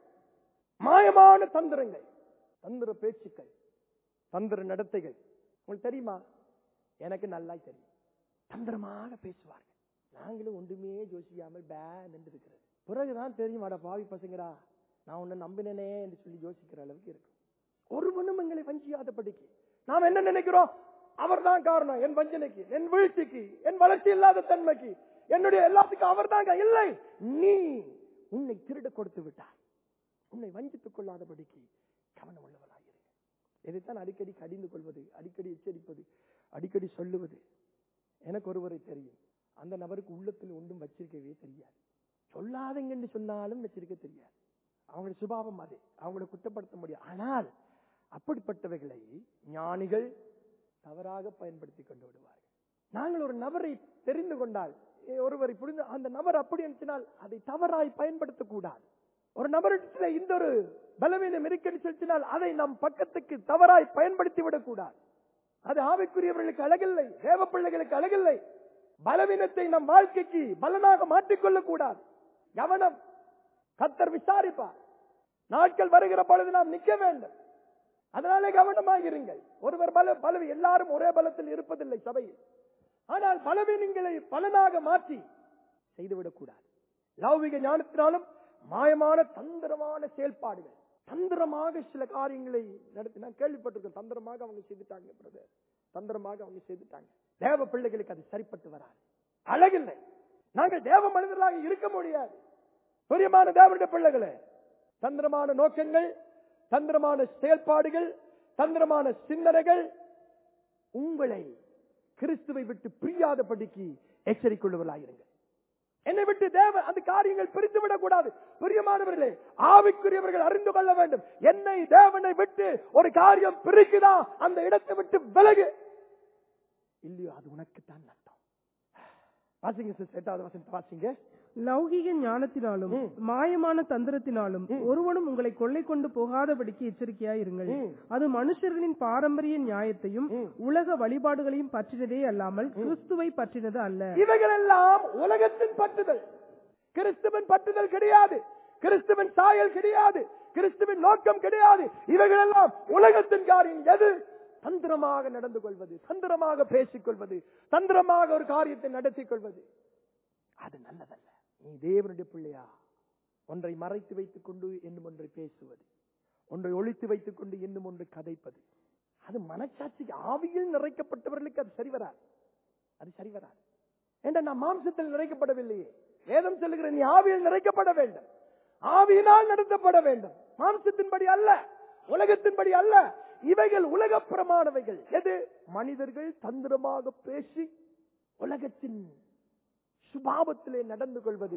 மாயமான தந்திரங்கள் தந்திர பேச்சுக்கள் தந்திர நடத்தைகள் உங்களுக்கு தெரியுமா எனக்கு நல்லா தெரியும் தந்திரமாக பேசுவார்கள் நாங்களும் ஒன்றுமே யோசிக்காமல் பேன் என்று இருக்கிறது பிறகுதான் தெரியும் அட பாவி பசங்கடா நான் உன்னை நம்பினேனே என்று சொல்லி யோசிக்கிற அளவுக்கு இருக்கும் ஒருவனும் எங்களை வஞ்சியாதபடிக்கு நாம் என்ன நினைக்கிறோம் அவர்தான் காரணம் என் வஞ்சனைக்கு என் வீழ்ச்சிக்கு என் வளர்ச்சி இல்லாத தன்மைக்கு என்னுடைய எல்லாத்துக்கும் அவர்தாங்க இல்லை நீ உன்னை திருட கொடுத்து விட்டாய் உன்னை வஞ்சித்துக் கொள்ளாதபடிக்கு கவனம் உள்ளவராயிரு இதைத்தான் அடிக்கடி கடிந்து கொள்வது அடிக்கடி எச்சரிப்பது அடிக்கடி சொல்லுவது எனக்கு ஒருவரை தெரியும் அந்த நபருக்கு உள்ளத்தில் ஒன்றும் வச்சிருக்கவே தெரியாது சொல்லாதங்கன்னு சொன்னாலும் வச்சிருக்க தெரியாது அவங்களுடைய சுபாவம் அது அவங்களை குற்றப்படுத்த முடியாது ஆனால் அப்படிப்பட்டவைகளை ஞானிகள் தவறாக பயன்படுத்தி கொண்டு விடுவார்கள் நாங்கள் ஒரு நபரை தெரிந்து கொண்டால் ஏ, ஒருவரை புரிந்து அந்த நபர் அப்படி இருந்துச்சுனால் அதை தவறாய் பயன்படுத்தக்கூடாது ஒரு நபரிடத்துல இந்த ஒரு பலவீனம் இருக்குன்னு சொல்லினால் அதை நம் பக்கத்துக்கு தவறாய் பயன்படுத்தி விடக்கூடாது அது ஆவிக்குரியவர்களுக்கு அழகில்லை தேவ பிள்ளைகளுக்கு அழகில்லை பலவீனத்தை நம் வாழ்க்கைக்கு பலனாக மாற்றிக்கொள்ளக் கூடாது கவனம் கத்தர் விசாரிப்பார் நாட்கள் வருகிற பொழுது நாம் நிற்க வேண்டும் அதனாலே கவனமாக இருங்கள் ஒருவர் பல பலவி எல்லாரும் ஒரே பலத்தில் இருப்பதில்லை சபையில் ஆனால் பலவீனங்களை பலனாக மாற்றி செய்துவிடக் கூடாது லௌகிக ஞானத்தினாலும் மாயமான தந்திரமான செயல்பாடுகள் தந்திரமாக சில காரியங்களை நடத்தி நான் கேள்விப்பட்டிருக்கேன் தந்திரமாக அவங்க செய்துட்டாங்க பிரதர் தந்திரமாக அவங்க செய்துட்டாங்க தேவ பிள்ளைகளுக்கு அது சரிப்பட்டு வராது அழகில்லை நாங்கள் தேவ மனிதர்களாக இருக்க முடியாது பிரியமான தேவனுடைய பிள்ளைகளே தந்திரமான நோக்கங்கள் தந்திரமான செயல்பாடுகள் தந்திரமான சிந்தனைகள் உங்களை கிறிஸ்துவை விட்டு பிரியாதபடிக்கு எச்சரிக்கொள்ளுவர்களாயிருங்கள் என்னை விட்டு தேவ அந்த காரியங்கள் பிரித்து விடக்கூடாது பிரியமானவர்களே ஆவிக்குரியவர்கள் அறிந்து கொள்ள வேண்டும் என்னை தேவனை விட்டு ஒரு காரியம் பிரிக்குதா அந்த இடத்தை விட்டு விலகு இல்லையோ அது உனக்குத்தான் நட்டம் வாசிங்க சிஸ்டர் எட்டாவது வசனத்தை வாசிங்க லௌகீக ஞானத்தினாலும் ம். மாயமான தந்திரத்தினாலும் ம். ஒருவனும் உங்களை கொள்ளை கொண்டு போகாதபடிக்கு எச்சரிக்கையாயிருங்கள் ம். அது மனுஷர்களின் பாரம்பரிய நியாயத்தையும் ம். உலக வழிபாடுகளையும் பற்றினதே அல்லாமல் கிறிஸ்துவை பற்றினது அல்ல இவைகள் எல்லாம் உலகத்தின் பற்றுதல் கிறிஸ்துவின் பற்றுதல் கிடையாது கிறிஸ்துவின் சாயல் கிடையாது கிறிஸ்துவின் நோக்கம் கிடையாது இவைகள் எல்லாம் உலகத்தின் காரியம் எது தந்திரமாக நடந்து கொள்வது தந்திரமாக பேசிக் கொள்வது தந்திரமாக ஒரு காரியத்தை நடத்திக் கொள்வது அது நல்லதல்ல நீ தேவனுடைய பிள்ளையா ஒன்றை மறைத்து வைத்துக் கொண்டு என்னும் ஒன்றை பேசுவது ஒன்றை ஒழித்து வைத்துக் கொண்டு இன்னும் ஒன்று கதைப்பது அது மனச்சாட்சிக்கு ஆவியில் நிறைக்கப்பட்டவர்களுக்கு அது சரி வராது அது சரி வராது ஏண்டா நான் மாம்சத்தில் நிறைக்கப்படவில்லையே வேதம் சொல்லுகிற நீ ஆவியில் நிறைக்கப்பட வேண்டும் ஆவியினால் நடத்தப்பட வேண்டும் மாம்சத்தின்படி அல்ல உலகத்தின்படி அல்ல இவைகள் உலகப்புறமானவைகள் எது மனிதர்கள் தந்திரமாக பேசி உலகத்தின் சுபாவத்திலே நடந்து கொள்வது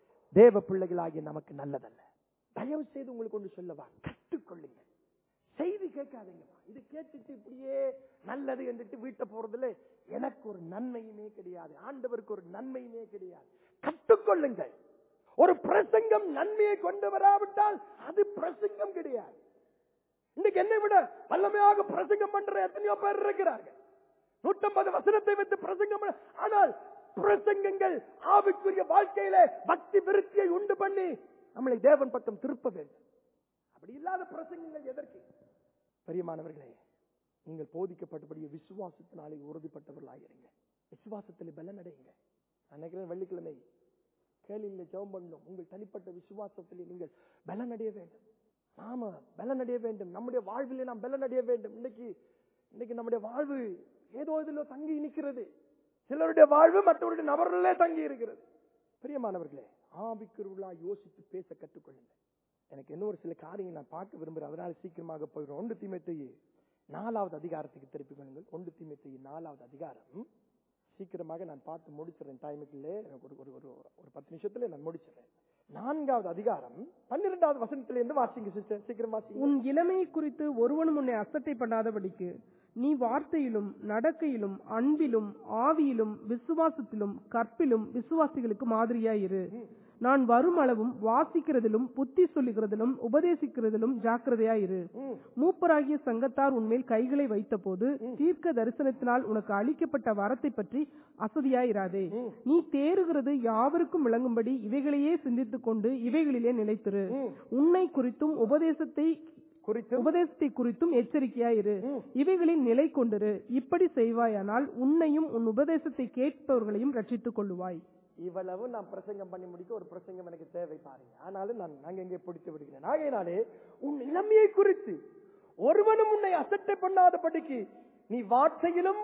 தேவ பிள்ளைகளாகிய நமக்கு நல்லதல்ல தயவு செய்து உங்களுக்கு ஒன்று சொல்லவா கற்றுக்கொள்ளுங்க செய்தி கேட்காதீங்கம்மா இது கேட்டுட்டு இப்படியே நல்லது என்றுட்டு வீட்டை போறதுல எனக்கு ஒரு நன்மையுமே கிடையாது ஆண்டவருக்கு ஒரு நன்மையுமே கிடையாது கற்றுக்கொள்ளுங்கள் ஒரு பிரசங்கம் நன்மையை கொண்டு வராவிட்டால் அது பிரசங்கம் கிடையாது இன்னைக்கு என்னை விட வல்லமையாக பிரசங்கம் பண்ற எத்தனையோ பேர் இருக்கிறார்கள் நூற்றம்பது வசனத்தை வைத்து பிரசங்கம் பண்ண- ஆனால் பிரசங்கங்கள் ஆவிக்குரிய வாழ்க்கையில பக்தி விருத்தியை உண்டு பண்ணி நம்மளை தேவன் பக்கம் திருப்ப வேண்டும் அப்படி இல்லாத பிரசங்கங்கள் எதற்கு பெரியமானவர்களே நீங்கள் போதிக்கப்பட்டபடி விசுவாசத்தினாலே உறுதிப்பட்டவர்களாயிருங்க விசுவாசத்தில் பலனடையுங்க நான் நினைக்கிறேன் வெள்ளிக்கிழமை கேள்வியில ஜெபம் பண்ணணும் உங்கள் தனிப்பட்ட விசுவாசத்திலே நீங்கள் பலனடைய வேண்டும் நாம பலனடைய வேண்டும் நம்முடைய வாழ்விலே நாம் பலனடைய வேண்டும் இன்னைக்கு இன்னைக்கு நம்முடைய வாழ்வு ஏதோ இதிலோ தங்கி நிற்கிறது சிலருடைய வாழ்வு மற்றவருடைய நபர்களே தங்கி இருக்கிறது பிரியமானவர்களே ஆவிக்குருளா யோசித்து பேச கற்றுக்கொள்ளுங்க எனக்கு இன்னொரு சில காரியங்கள் நான் பார்க்க விரும்புகிறேன் அதனால சீக்கிரமாக போயிடும் ஒன்று தீமைத்தையே நாலாவது அதிகாரத்துக்கு திருப்பிக் கொள்ளுங்கள் ஒன்று தீமைத்தையே நாலாவது அதிகாரம் சீக்கிரமாக நான் பார்த்து முடிச்சிடறேன் டைமுக்குள்ளே எனக்கு ஒரு ஒரு ஒரு ஒரு பத்து நிமிஷத்துல நான் முடிச்சிடறேன் நான்காவது அதிகாரம் பன்னிரெண்டாவது வசனத்துல இருந்து வாசிங்க சிஸ்டர் சீக்கிரம் வாசிங்க உன் இளமையை குறித்து ஒருவனும் உன்னை அசட்டை பண்ணாதபடிக்கு நீ வார்த்தையிலும் நடக்கையிலும் அன்பிலும் ஆவியிலும் விசுவாசத்திலும் கற்பிலும் விசுவாசிகளுக்கு மாதிரியாயிரு நான் வரும் அளவும் வாசிக்கிறதிலும் புத்தி சொல்லுகிறதிலும் உபதேசிக்கிறதிலும் ஜாக்கிரதையாயிரு ம், மூப்பராகிய சங்கத்தார் உன்மேல் கைகளை வைத்தபோது தீர்க்க தரிசனத்தினால் உனக்கு அளிக்கப்பட்ட வரத்தை பற்றி அசதியாயிராதே ம். நீ தேறுகிறது யாவருக்கும் விளங்கும்படி இவைகளையே சிந்தித்துக் கொண்டு இவைகளிலே நிலைத்திரு ம். உன்னை குறித்தும் உபதேசத்தை குறித்து உபதேசத்தை குறித்தும் எச்சரிக்கையாயிரு ம். இவைகளில் நிலை கொண்டிரு இப்படி செய்வாயானால் உன்னையும் உன் உபதேசத்தை கேட்பவர்களையும் ரட்சித்துக் கொள்ளுவாய் இவ்வளவு நான் பிரசங்கம் பண்ணி முடிக்க ஒரு பிரசங்கம் எனக்கு தேவை பாருங்க ஆனாலும் நான் நாங்க இங்கே பிடித்து விடுகிறேன் ஆகையினாலே உன் இளமையை குறித்து ஒருவனும் உன்னை அசட்டை பண்ணாதபடிக்கு நீ வார்த்தையிலும்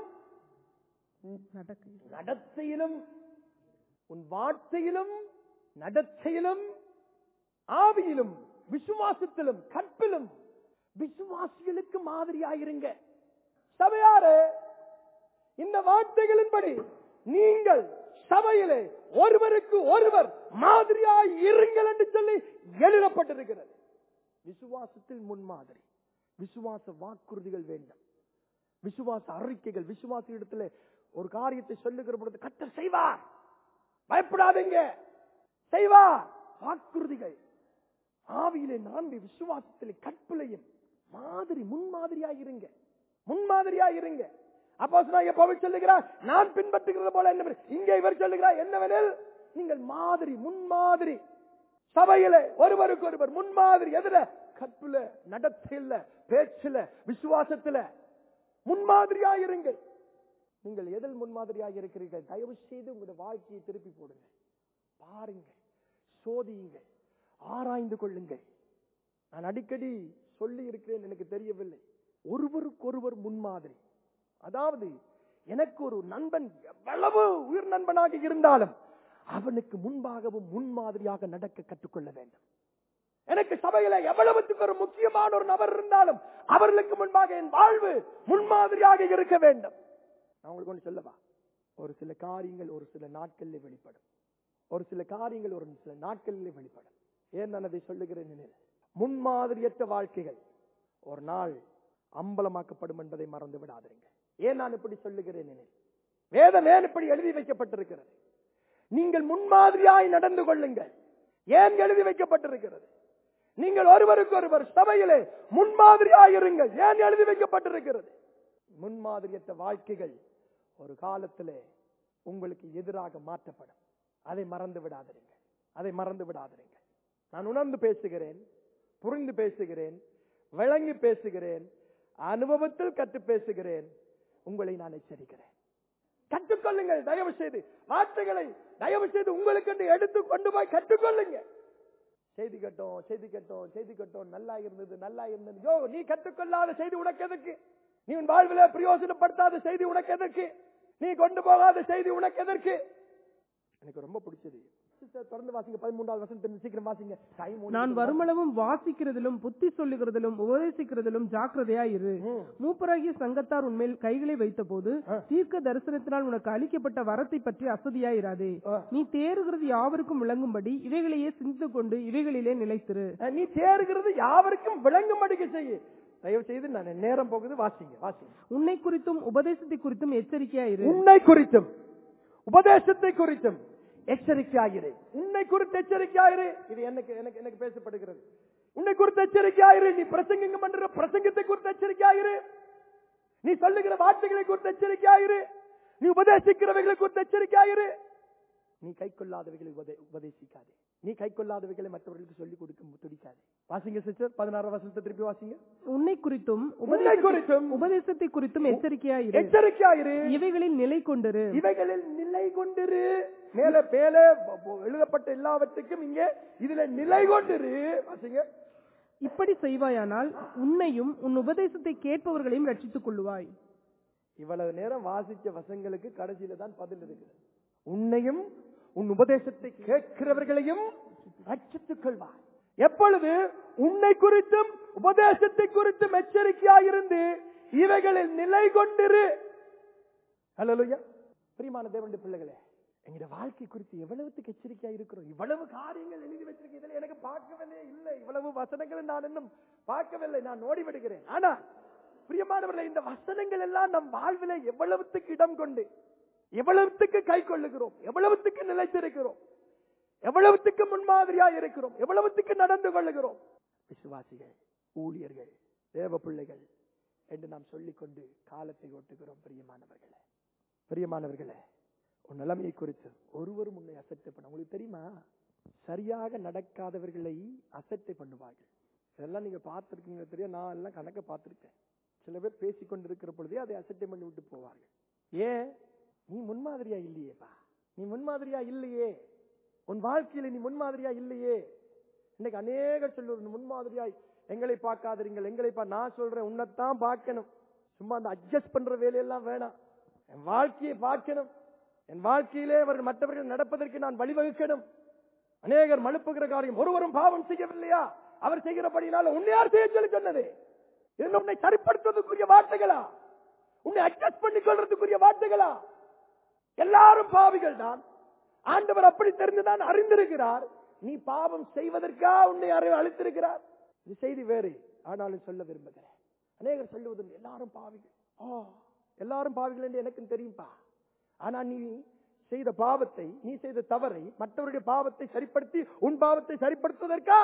நடக்கை நடத்தையிலும் உன் வார்த்தையிலும் நடத்தையிலும் ஆவியிலும் விசுவாசத்திலும் கற்பிலும் விசுவாசிகளுக்கு மாதிரியாயிருங்க சபையாரே இந்த வார்த்தைகளின்படி நீங்கள் சபையிலே ஒருவருக்கு ஒருவர் மாதிரியாய் இருங்கள் என்று சொல்லி எழுதப்பட்டிருக்கிறது விசுவாசத்தில் முன்மாதிரி விசுவாச வாக்குறுதிகள் வேண்டும் விசுவாச அறிக்கைகள் விசுவாச இடத்துல ஒரு காரியத்தை சொல்லுகிற பொழுது கத்தர் செய்வார் பயப்படாதீங்க செய்வார் வாக்குறுதிகள் ஆவியிலே நான்கு விசுவாசத்திலே கற்பிலையும் மாதிரி முன்மாதிரியாய் இருங்க முன்மாதிரியாய் இருங்க அப்போ பவுல் சொல்லுகிறார் நான் பின்பற்றுகிறது போல என்ன இங்கே இவர் சொல்லுகிறார் என்னவெனில் நீங்கள் மாதிரி முன்மாதிரி சபையில ஒருவருக்கு ஒருவர் முன்மாதிரி எதுல கற்புல நடத்தையில பேச்சுல விசுவாசத்துல முன்மாதிரியாக இருங்கள் நீங்கள் எதில் முன்மாதிரியாக இருக்கிறீர்கள் தயவு செய்து உங்களுடைய வாழ்க்கையை திருப்பி போடுங்க பாருங்க சோதியுங்க ஆராய்ந்து கொள்ளுங்கள் நான் அடிக்கடி சொல்லி இருக்கிறேன் எனக்கு தெரியவில்லை ஒருவருக்கொருவர் முன்மாதிரி அதாவது எனக்கு ஒரு நண்பன் எவ்வளவு உயிர் நண்பனாக இருந்தாலும் அவனுக்கு முன்பாகவும் முன்மாதிரியாக நடக்க கற்றுக்கொள்ள வேண்டும் எனக்கு சபையில எவ்வளவுக்கு ஒரு முக்கியமான ஒரு நபர் இருந்தாலும் அவர்களுக்கு முன்பாக என் வாழ்வு முன்மாதிரியாக இருக்க வேண்டும் நான் உங்களுக்கு ஒன்று சொல்லவா ஒரு சில காரியங்கள் ஒரு சில நாட்களில் வெளிப்படும் ஒரு சில காரியங்கள் ஒரு சில நாட்களில் வெளிப்படும் ஏன் நான் அதை சொல்லுகிறேன் எனில், முன்மாதிரியற்ற வாழ்க்கைகள் ஒரு நாள் அம்பலமாக்கப்படும் என்பதை மறந்து விடாதீங்க ஏன் நான் இப்படி சொல்லுகிறேன் எனில், வேதம் ஏன் இப்படி எழுதி வைக்கப்பட்டிருக்கிறது நீங்கள் முன்மாதிரியாய் நடந்து கொள்ளுங்கள் ஏன் எழுதி வைக்கப்பட்டிருக்கிறது நீங்கள் ஒருவருக்கு ஒருவர் சபையிலே முன்மாதிரியாய் இருங்கள் ஏன் எழுதி வைக்கப்பட்டிருக்கிறது முன்மாதிரியற்ற வாழ்க்கைகள் ஒரு காலத்திலே உங்களுக்கு எதிராக மாற்றப்படும் அதை மறந்து விடாதீங்க அதை மறந்து விடாதீங்க நான் உணர்ந்து பேசுகிறேன் புரிந்து பேசுகிறேன் விளங்கி பேசுகிறேன் அனுபவத்தில் கற்று பேசுகிறேன் உங்களை நான் எச்சரிக்கிறேன் கற்றுக்கொள்ளுங்கள் தயவு செய்து வார்த்தைகளை தயவு செய்து உங்களுக்கு எடுத்து கொண்டு போய் கற்றுக்கொள்ளுங்க செய்தி கட்டோம் செய்தி கட்டோம் செய்தி கட்டோம் நல்லா இருந்தது நல்லா இருந்தது யோ நீ கற்றுக்கொள்ளாத செய்தி உனக்கு எதற்கு நீ உன் வாழ்வில பிரயோஜனப்படுத்தாத செய்தி உனக்கு எதற்கு நீ கொண்டு போகாத செய்தி உனக்கு எதற்கு எனக்கு ரொம்ப பிடிச்சது சிஸ்டர் தொடர்ந்து வாசிங்க பதிமூன்றாவது வசனம் சீக்கிரம் வாசிங்க டைம் நான் வருமளவும் வாசிக்கிறதிலும் புத்தி சொல்லுகிறதிலும் உபதேசிக்கிறதிலும் ஜாக்கிரதையா இரு மூப்பராகிய சங்கத்தார் உன்மேல் கைகளை வைத்தபோது தீர்க்க தரிசனத்தினால் உனக்கு அளிக்கப்பட்ட வரத்தை பற்றி அசதியாயிராதே ஆ. நீ தேறுகிறது யாவருக்கும் விளங்கும்படி இவைகளையே சிந்தித்து கொண்டு இவைகளிலே நிலைத்திரு நீ தேறுகிறது யாவருக்கும் விளங்கும்படிக்கு செய்ய தயவு செய்து நான் நேரம் போகுது வாசிங்க வாசிங்க உன்னை குறித்தும் உபதேசத்தை குறித்தும் எச்சரிக்கையா இரு உன்னை குறித்தும் உபதேசத்தை குறித்தும் எச்சரிக்கையாயிரு உன்னை குறித்து எச்சரிக்கையாயிரு இது எனக்கு எனக்கு எனக்கு பேசப்படுகிறது உன்னை குறித்து எச்சரிக்கையாயிரு நீ பிரசங்கம் பண்ற பிரசங்கத்தை குறித்து எச்சரிக்கையாயிரு நீ சொல்லுகிற வார்த்தைகளை குறித்து எச்சரிக்கையாயிரு நீ உபதேசிக்கிறவைகளை குறித்து எச்சரிக்கையாயிரு நீ கை கொள்ளாதவைகளை உபதே- உபதேசிக்காதே நீ கை கொள்ளாதவைகளை மற்றவர்களுக்கு சொல்லிக் கொடுக்க துடிக்காதே வாசிங்க சிஸ்டர் பதினாறாம் வசனத்தை திருப்பி வாசிங்க உன்னை குறித்தும் உன்னை உபதேசத்தை- குறித்தும் உபதேசத்தை குறித்தும் எச்சரிக்கையா இரு எச்சரிக்கையாயிரு இவைகளில் நிலை கொண்டிரு இவைகளில் நிலை கொண்டிரு மேல பேல ப- ப- எழுதப்பட்ட எல்லாவற்றுக்கும் இங்கே இதுல நிலை கொண்டிரு வாசிங்க இப்படி செய்வாயானால் உன்னையும் உன் உபதேசத்தை கேட்பவர்களையும் ரட்சித்துக் கொள்ளுவாய் இவ்வளவு நேரம் வாசிச்ச வசங்களுக்கு கடைசியில தான் பதில் இருக்குது உன்னையும் உன் உபதேசத்தை கேட்கிறவர்களையும் ரட்சித்துக் கொள்வாய் எப்பொழுது உன்னை குறித்தும் உபதேசத்தை குறித்தும் எச்சரிக்கையாயிருந்து இவைகளில் நிலை கொண்டிரு ஹalleluya பிரியமான தேவனுடைய பிள்ளைகளே எங்களுடைய வாழ்க்கை குறித்து எவ்வளவுக்கு எச்சரிக்கையா இருக்கிறோம் இவ்வளவு காரியங்கள் எழுதி வச்சிருக்கேன் இதுல எனக்கு பார்க்கவே இல்லை இவ்வளவு வசனங்களை நான் இன்னும் பார்க்கவில்லை நான் ஓடி விடுகிறேன் ஆனா பிரியமானவர்களே இந்த வசனங்கள் எல்லாம் நம் வாழ்வில எவ்வளவுத்துக்கு இடம் கொண்டு எவ்வளவுத்துக்கு கை கொள்ளுகிறோம் எவ்வளவுத்துக்கு நிலைத்திருக்கிறோம் எவ்வளவுத்துக்கு முன்மாதிரியா இருக்கிறோம் எவ்வளவுத்துக்கு நடந்து கொள்ளுகிறோம் விசுவாசிகள் ஊழியர்கள் தேவ பிள்ளைகள் என்று நாம் சொல்லிக்கொண்டு காலத்தை ஓட்டுகிறோம் பிரியமானவர்களே பிரியமானவர்களே உன் நிலைமையை குறித்து ஒருவரும் உன்னை அசட்டை பண்ண உங்களுக்கு தெரியுமா சரியாக நடக்காதவர்களை அசட்டை பண்ணுவார்கள் இதெல்லாம் நீங்க பார்த்திருக்கீங்க தெரியும் நான் எல்லாம் கணக்க பார்த்திருக்கேன் சில பேர் பேசிக் கொண்டிருக்கிற பொழுதே அதை அசட்டை பண்ணி விட்டு போவார்கள் ஏன் நீ முன்மாதிரியா இல்லையேப்பா நீ முன்மாதிரியா இல்லையே உன் வாழ்க்கையில நீ முன்மாதிரியா இல்லையே இன்னைக்கு அநேகர் சொல்லுவது முன்மாதிரியாய் எங்களை பார்க்காதீர்கள் எங்களை பா நான் சொல்றேன் உன்னைத்தான் பார்க்கணும் சும்மா அந்த அட்ஜஸ்ட் பண்ற வேலையெல்லாம் வேணாம் என் வாழ்க்கையை பார்க்கணும் என் வாழ்க்கையிலே அவர்கள் மற்றவர்கள் நடப்பதற்கு நான் வழிவகுக்கணும் அநேகர் மழுப்புகிற காரியம் ஒருவரும் பாவம் செய்யவில்லையா அவர் செய்கிறபடினால உன்னை யார் செய்ய சொல்லி சொன்னது இது உன்னை சரிப்படுத்துவதற்குரிய வார்த்தைகளா உன்னை அட்ஜஸ்ட் பண்ணிக் கொள்றதுக்குரிய வார்த்தைகளா எல்லாரும் பாவிகள் தான் ஆண்டவர் அப்படி தெரிந்துதான் அறிந்திருக்கிறார் நீ பாவம் செய்வதற்கா உன்னை யாரையும் அழைத்திருக்கிறார் இது செய்தி வேறு ஆனாலும் சொல்ல விரும்புகிறேன் அநேகர் சொல்லுவது எல்லாரும் பாவிகள் ஆ, எல்லாரும் பாவிகள் என்று எனக்கும் தெரியும்பா ஆனா நீ செய்த பாவத்தை நீ செய்த தவறை மற்றவருடைய பாவத்தை சரிப்படுத்தி உன் பாவத்தை சரிப்படுத்துவதற்கா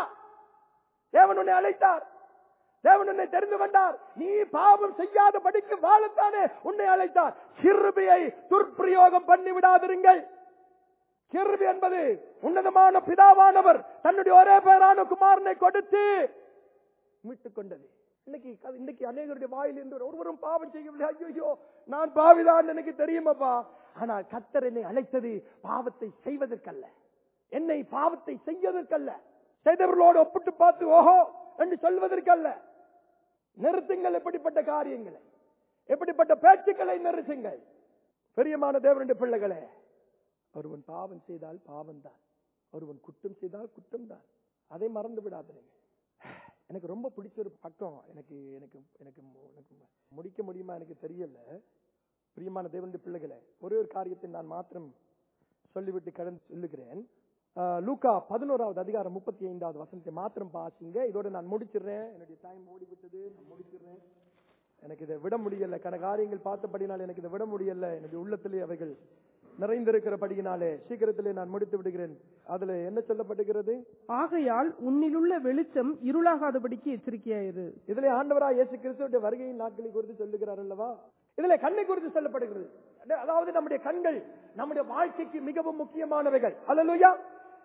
தேவன் உன்னை அழைத்தார் தேவன் உன்னை தெரிந்து கொண்டார் நீ பாவம் செய்யாத படிக்கு வாழத்தானே உன்னை அழைத்தார் கிருபையை துர்பிரயோகம் பண்ணி விடாதிருங்கள் கிருபி என்பது உன்னதமான பிதாவானவர் தன்னுடைய ஒரே பேரான குமாரனை கொடுத்து மீட்டுக் கொண்டது இன்னைக்கு கதை- இன்னைக்கு அநேகருடைய வாயில் இருந்து ஒருவரும் பாவம் செய்யவில்லை ஐயோ நான் பாவிதான் எனக்கு தெரியுமாப்பா ஆனால் கத்தர் என்னை அழைத்தது பாவத்தை செய்வதற்கல்ல என்னை பாவத்தை செய்வதற்கல்ல செய்தவர்களோடு ஒப்பிட்டு பார்த்து ஓஹோ என்று சொல்வதற்கல்ல நிறுத்துங்கள் எப்படிப்பட்ட காரியங்களை எப்படிப்பட்ட பேச்சுக்களை நிறுத்துங்கள் பெரியமான தேவனுடைய பிள்ளைகளே ஒருவன் பாவம் செய்தால் பாவம் தான் ஒருவன் குற்றம் செய்தால் குற்றம் தான் அதை மறந்து விடாதீங்க எனக்கு ரொம்ப பிடிச்ச ஒரு பக்கம் எனக்கு எனக்கு எனக்கு மு- எனக்கு முடிக்க முடியுமா எனக்கு தெரியல பிரியமான தேவனுடைய பிள்ளைகளே ஒரே ஒரு காரியத்தை நான் மாத்திரம் சொல்லிவிட்டு கடந்து சொல்லுகிறேன் ஆஹ், லூக்கா பதினோராவது அதிகாரம் முப்பத்தி ஐந்தாவது வசனத்தை மாத்திரம் பாசிங்க இதோட நான் முடிச்சிடுறேன் என்னுடைய டைம் ஓடிவிட்டது நான் முடிச்சிடுறேன் எனக்கு இதை விட முடியல கன காரியங்கள் பார்த்தபடினால் எனக்கு இதை விட முடியல என்னுடைய உள்ளத்திலே அவைகள் நிறைந்திருக்கிறபடியினாலே சீக்கிரத்திலே நான் முடித்து விடுகிறேன் அதுல என்ன சொல்லப்படுகிறது ஆகையால் உன்னிலுள்ள வெளிச்சம் இருளாகாதபடிக்கு எச்சரிக்கையாயிரு இதுல ஆண்டவராய் இயேசு கிறிஸ்துவுடைய வருகையின் நாட்களை குறித்து சொல்லுகிறார் அல்லவா இதுல கண்ணை குறித்து சொல்லப்படுகிறது அதாவது நம்முடைய கண்கள் நம்முடைய வாழ்க்கைக்கு மிகவும் முக்கியமானவைகள் அல்லலுயா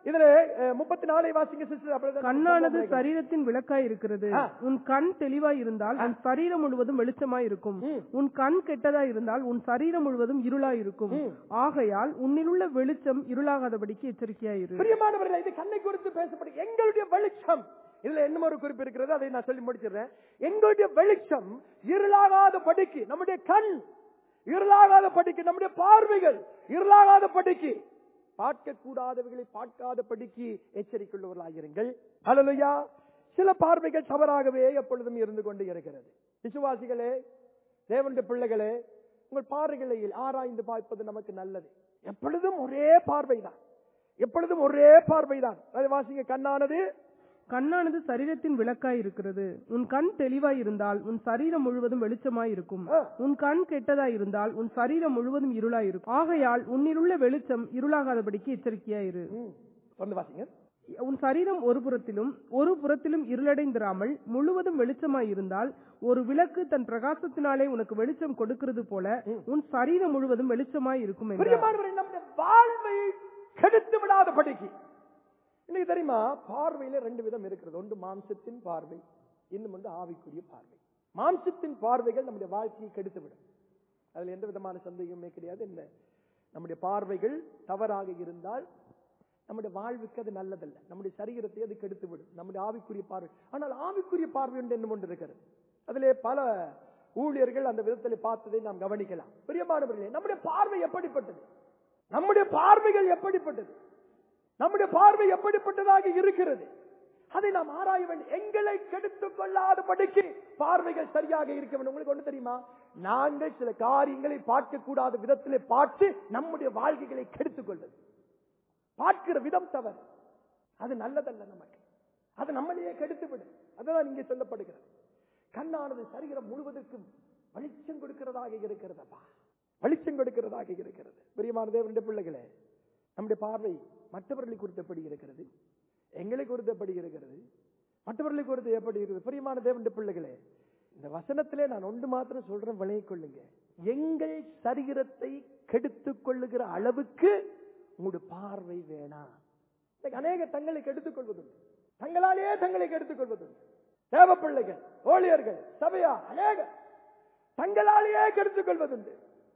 இதுல முப்பத்தி நாலை வாசிங்க சிஸ்டர் கண்ணானது சரீரத்தின் விளக்காய் இருக்கிறது ஆ. உன் கண் தெளிவாய் இருந்தால் உன் சரீரம் முழுவதும் வெளிச்சமாய் இருக்கும் ம். உன் கண் கெட்டதாய் இருந்தால் உன் சரீரம் முழுவதும் இருளாய் இருக்கும் ம். ஆகையால் உன்னிலுள்ள வெளிச்சம் இருளாகாதபடிக்கு எச்சரிக்கையாயிரு பிரியமானவர்களே இது கண்ணை குறித்து பேசப்படும் எங்களுடைய வெளிச்சம் இதுல என்ன ஒரு குறிப்பு இருக்கிறது அதை நான் சொல்லி முடிச்சிடுறேன் எங்களுடைய வெளிச்சம் இருளாகாத படிக்கு நம்முடைய கண் இருளாகாத படிக்கு நம்முடைய பார்வைகள் இருளாகாத படிக்கு பார்க்க கூடாதவைகளை பார்க்காத படிக்கு எச்சரிக்கையுள்ளவர்களாயிருங்கள் அல்லையா சில பார்வைகள் தவறாகவே எப்பொழுதும் இருந்து கொண்டு இருக்கிறது விசுவாசிகளே தேவனுடைய பிள்ளைகளே உங்கள் பார்வைகளை ஆராய்ந்து பார்ப்பது நமக்கு நல்லது எப்பொழுதும் ஒரே பார்வைதான் எப்பொழுதும் ஒரே பார்வைதான் அதை வாசிங்க கண்ணானது கண்ணானது சரீரத்தின் விளக்காய் இருக்கிறது உன் கண் தெளிவாய் இருந்தால் உன் சரீரம் முழுவதும் வெளிச்சமாய் இருக்கும் ஆ. உன் கண் கெட்டதாய் இருந்தால் உன் சரீரம் முழுவதும் இருளாய் இருக்கும் ஆகையால் உன்னிலுள்ள வெளிச்சம் இருளாகாதபடிக்கு எச்சரிக்கையாயிரு ம், தொடர்ந்து வாசிங்க உன் சரீரம் ஒரு புறத்திலும் ஒரு புறத்திலும் இருளடைந்திராமல் முழுவதும் வெளிச்சமாய் இருந்தால் ஒரு விளக்கு தன் பிரகாசத்தினாலே உனக்கு வெளிச்சம் கொடுக்கிறது போல உன் சரீரம் முழுவதும் வெளிச்சமாய் இருக்கும் என்றார். பிரியமானவரை நம்முடைய வாழ்வை கெடுத்து விடாத படிக்கு இன்னைக்கு தெரியுமா பார்வையில ரெண்டு விதம் இருக்கிறது ஒன்று மாம்சத்தின் பார்வை இன்னும் ஒன்று ஆவிக்குரிய பார்வை மாம்சத்தின் பார்வைகள் நம்முடைய வாழ்க்கையை கெடுத்து விடும் அதுல எந்த விதமான சந்தேகமே கிடையாது என்ன நம்முடைய பார்வைகள் தவறாக இருந்தால் நம்முடைய வாழ்வுக்கு அது நல்லதல்ல நம்முடைய சரீரத்தை அது கெடுத்து விடும் நம்முடைய ஆவிக்குரிய பார்வை ஆனால் ஆவிக்குரிய பார்வை ஒன்று என்ன ஒன்று இருக்கிறது அதிலே பல ஊழியர்கள் அந்த விதத்தில் பார்த்ததை நாம் கவனிக்கலாம் பிரியமானவர்களே நம்முடைய பார்வை எப்படிப்பட்டது நம்முடைய பார்வைகள் எப்படிப்பட்டது நம்முடைய பார்வை எப்படிப்பட்டதாக இருக்கிறது அதை நாம் ஆராய வேண்டும் எங்களை கெடுத்துக் கொள்ளாதபடிக்கு பார்வைகள் சரியாக இருக்க வேண்டும் உங்களுக்கு ஒண்ணு தெரியுமா நாங்கள் சில காரியங்களை பார்க்க கூடாத விதத்திலே பார்த்து நம்முடைய வாழ்க்கைகளை கெடுத்துக் கொள்வது பார்க்கிற விதம் தவறு அது நல்லதல்ல நமக்கு அது நம்மளையே கெடுத்து விடும் அதுதான் இங்கே சொல்லப்படுகிறது கண்ணானது சரீரம் முழுவதற்கும் வெளிச்சம் கொடுக்கிறதாக இருக்கிறதப்பா வெளிச்சம் கொடுக்கிறதாக இருக்கிறது பிரியமான தேவனுடைய பிள்ளைகளே நம்முடைய பார்வை மற்றவர்களை குறித்து எப்படி இருக்கிறது எங்களை குறித்து எப்படி இருக்கிறது மற்றவர்களை குறித்து எப்படி இருக்கிறது பிரியமான தேவனுடைய பிள்ளைகளே இந்த வசனத்திலே நான் ஒன்று மாத்திரம் சொல்றேன் விளைய கொள்ளுங்க எங்கள் சரீரத்தை கெடுத்துக் கொள்ளுகிற அளவுக்கு உங்களுடைய பார்வை வேணாம் இன்னைக்கு அநேக தங்களை கெடுத்துக் கொள்வதுண்டு தங்களாலேயே தங்களை கெடுத்துக் கொள்வதுண்டு தேவ பிள்ளைகள் ஊழியர்கள் சபையா அநேக தங்களாலேயே கெடுத்துக் கொள்வதுண்டு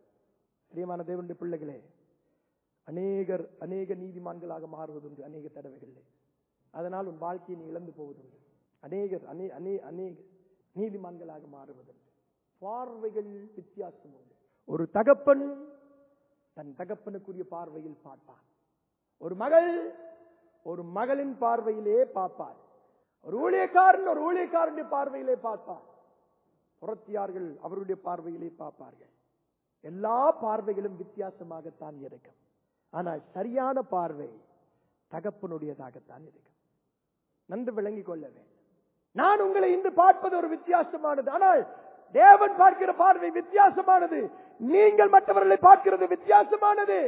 பிரியமான தேவனுடைய பிள்ளைகளே அநேகர் அநேக நீதிமான்களாக மாறுவதுண்டு அநேக தடவைகளில் அதனால் உன் வாழ்க்கையை நீ இழந்து போவதுண்டு அநேகர் அநே அநே அநேக நீதிமான்களாக மாறுவதுண்டு பார்வைகள் வித்தியாசம் உண்டு ஒரு தகப்பன் தன் தகப்பனுக்குரிய பார்வையில் பார்ப்பான் ஒரு மகள் ஒரு மகளின் பார்வையிலே பார்ப்பார் ஒரு ஊழியக்காரன் ஒரு ஊழியக்காரனுடைய பார்வையிலே பார்ப்பார் புறத்தியார்கள் அவருடைய பார்வையிலே பார்ப்பார்கள் எல்லா பார்வைகளும் வித்தியாசமாகத்தான் இருக்கும் ஆனால் சரியான பார்வை தகப்பனுடையதாகத்தான் இருக்கும் நன்கு விளங்கிக் கொள்ள வேண்டும் நான் உங்களை இன்று பார்ப்பது ஒரு வித்தியாசமானது ஆனால் தேவன் பார்க்கிற பார்வை வித்தியாசமானது நீங்கள் மற்றவர்களை பார்க்கிறது வித்தியாசமானது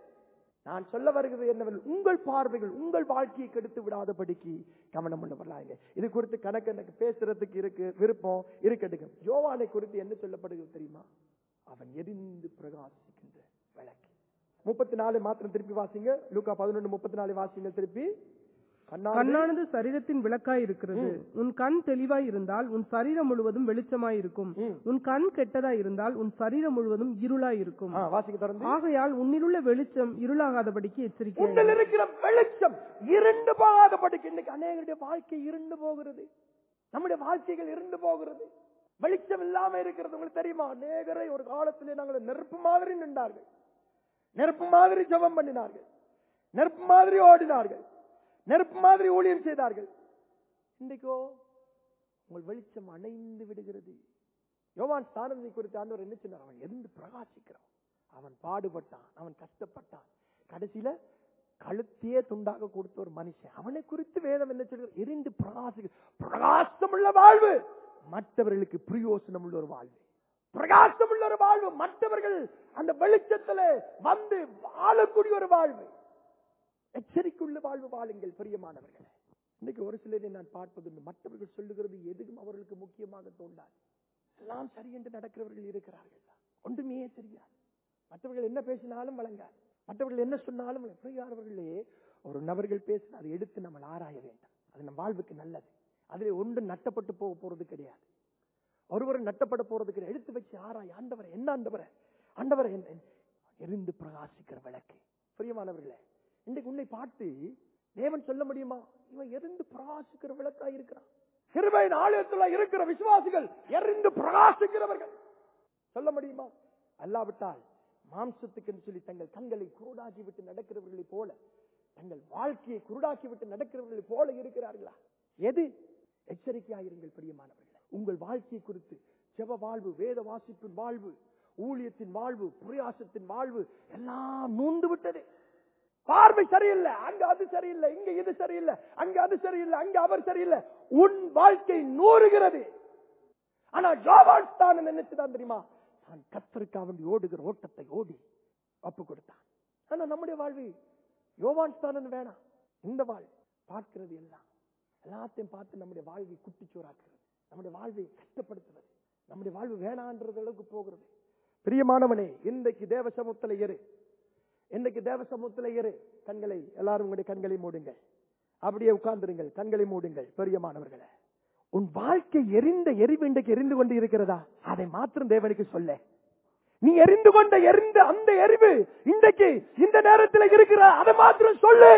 நான் சொல்ல வருகிறது என்னவெனில் உங்கள் பார்வைகள் உங்கள் வாழ்க்கையை கெடுத்து விடாதபடிக்கு கவனம் பண்ணவர்களாங்க இது குறித்து கணக்கு எனக்கு பேசுறதுக்கு இருக்கு விருப்பம் இருக்கட்டும் யோவானை குறித்து என்ன சொல்லப்படுகிறது தெரியுமா அவன் எரிந்து பிரகாசிக்கின்ற விளக்கு முப்பத்தி நாலு மாத்திரம் திருப்பி வாசிங்க லூக்கா பதினொன்று முப்பத்தி நாலு வாசிங்க திருப்பி கண்ணாடி கண்ணானது சரீரத்தின் விளக்காய் இருக்கிறது உன் கண் தெளிவாய் இருந்தால் உன் சரீரம் முழுவதும் வெளிச்சமாய் இருக்கும் ம். உன் கண் கெட்டதாய் இருந்தால் உன் சரீரம் முழுவதும் இருளாய் இருக்கும் ஆ, வாசிக்க தொடர்ந்து ஆகையால் உன்னிலுள்ள வெளிச்சம் இருளாகாதபடிக்கு எச்சரிக்கை உன்னில் இருக்கிற வெளிச்சம் இருண்டு போகாதபடிக்கு இன்னைக்கு அநேகருடைய வாழ்க்கை இருண்டு போகிறது நம்முடைய வாழ்க்கைகள் இருண்டு போகிறது வெளிச்சம் இல்லாம இருக்கிறது உங்களுக்கு தெரியுமா அநேகரை ஒரு காலத்திலே நாங்கள் நெருப்பு மாதிரி நின்றார்கள் நெருப்பு மாதிரி ஜெபம் பண்ணினார்கள் நெருப்பு மாதிரி ஓடினார்கள் நெருப்பு மாதிரி ஊழியம் செய்தார்கள் இன்றைக்கோ உங்கள் வெளிச்சம் அணைந்து விடுகிறது யோவான் ஸ்தானத்தை குறித்து ஆண்டவர் என்ன சொன்னார் அவன் எரிந்து பிரகாசிக்கிறான் அவன் பாடுபட்டான் அவன் கஷ்டப்பட்டான் கடைசியில கழுத்தையே துண்டாக கொடுத்த ஒரு மனுஷன் அவனை குறித்து வேதம் என்ன சொல்கிறது எரிந்து பிரகாசிக்க பிரகாசமுள்ள வாழ்வு மற்றவர்களுக்கு பிரயோசனம் உள்ள ஒரு வாழ்வு பிரகாசம் உள்ள ஒரு வாழ்வு மற்றவர்கள் அந்த வெளிச்சத்துல வந்து வாழக்கூடிய ஒரு வாழ்வு எச்சரிக்கையுள்ள வாழ்வு வாழுங்கள் பிரியமானவர்களே இன்னைக்கு ஒரு சிலரை நான் பார்ப்பதுண்டு மற்றவர்கள் சொல்லுகிறது எதுவும் அவர்களுக்கு முக்கியமாக தோன்றாது எல்லாம் சரி என்று நடக்கிறவர்கள் இருக்கிறார்கள் ஒன்றுமே தெரியாது மற்றவர்கள் என்ன பேசினாலும் வழங்காது மற்றவர்கள் என்ன சொன்னாலும் பிரியாதவர்களே ஒரு நபர்கள் பேச அதை எடுத்து நம்ம ஆராய வேண்டும் அது நம் வாழ்வுக்கு நல்லது அதில் ஒன்று நட்டப்பட்டு போக போறது கிடையாது ஒருவர் நட்டப்பட போறது கிடையாது எடுத்து வச்சு ஆராய் ஆண்டவரை என்ன ஆண்டவரை ஆண்டவரை என்ன எரிந்து பிரகாசிக்கிற விளக்கு பிரியமானவர்களே இன்றைக்கு உன்னை பார்த்து தேவன் சொல்ல முடியுமா இவன் எரிந்து பிரகாசிக்கிற விளக்கா இருக்கிறான் கிருபையின் ஆலயத்துல இருக்கிற விசுவாசிகள் எரிந்து பிரகாசிக்கிறவர்கள் சொல்ல முடியுமா அல்லாவிட்டால் மாம்சத்துக்கு என்று சொல்லி தங்கள் கண்களை குருடாக்கி விட்டு நடக்கிறவர்களைப் போல தங்கள் வாழ்க்கையை குருடாக்கி விட்டு நடக்கிறவர்களைப் போல இருக்கிறார்களா எது எச்சரிக்கையாயிருங்கள் பிரியமானவர்களே உங்கள் வாழ்க்கை குறித்து ஜெப வாழ்வு வேத வாசிப்பின் வாழ்வு ஊழியத்தின் வாழ்வு பிரயாசத்தின் வாழ்வு எல்லாம் நூந்து விட்டது பார்வை சரியில்லை அங்க அது சரியில்லை இங்க இது சரியில்லை அங்க அது சரியில்லை அங்க அவர் சரியில்லை உன் வாழ்க்கை நூறுகிறது ஆனா ஜோபான் தான் நினைச்சுதான் தெரியுமா நான் கத்தருக்காக வேண்டி ஓடுகிற ஓட்டத்தை ஓடி ஒப்பு கொடுத்தான் ஆனா நம்முடைய வாழ்வு யோவான் ஸ்தானன் வேணாம் இந்த வாழ் பார்க்கிறது எல்லாம் எல்லாத்தையும் பார்த்து நம்முடைய வாழ்வை குட்டிச்சோறாக்குறது நம்முடைய வாழ்வை கஷ்டப்படுத்துவது நம்முடைய வாழ்வு வேணான்றது அளவுக்கு போகிறது பிரியமானவனே இன்றைக்கு தேவ சமூகத்தில் ஏறு இன்றைக்கு தேவ சமூகத்தில் ஏறு கண்களை எல்லாரும் உங்களுடைய கண்களை மூடுங்கள் அப்படியே உட்கார்ந்துருங்கள் கண்களை மூடுங்கள் பெரியமானவர்களே உன் வாழ்க்கை எரிந்த எரிவு இன்றைக்கு எரிந்து கொண்டு இருக்கிறதா அதை மாத்திரம் தேவனுக்கு சொல்ல நீ எரிந்து கொண்ட எரிந்த அந்த எரிவு இன்றைக்கு இந்த நேரத்தில் இருக்கிற அதை மாத்திரம் சொல்லு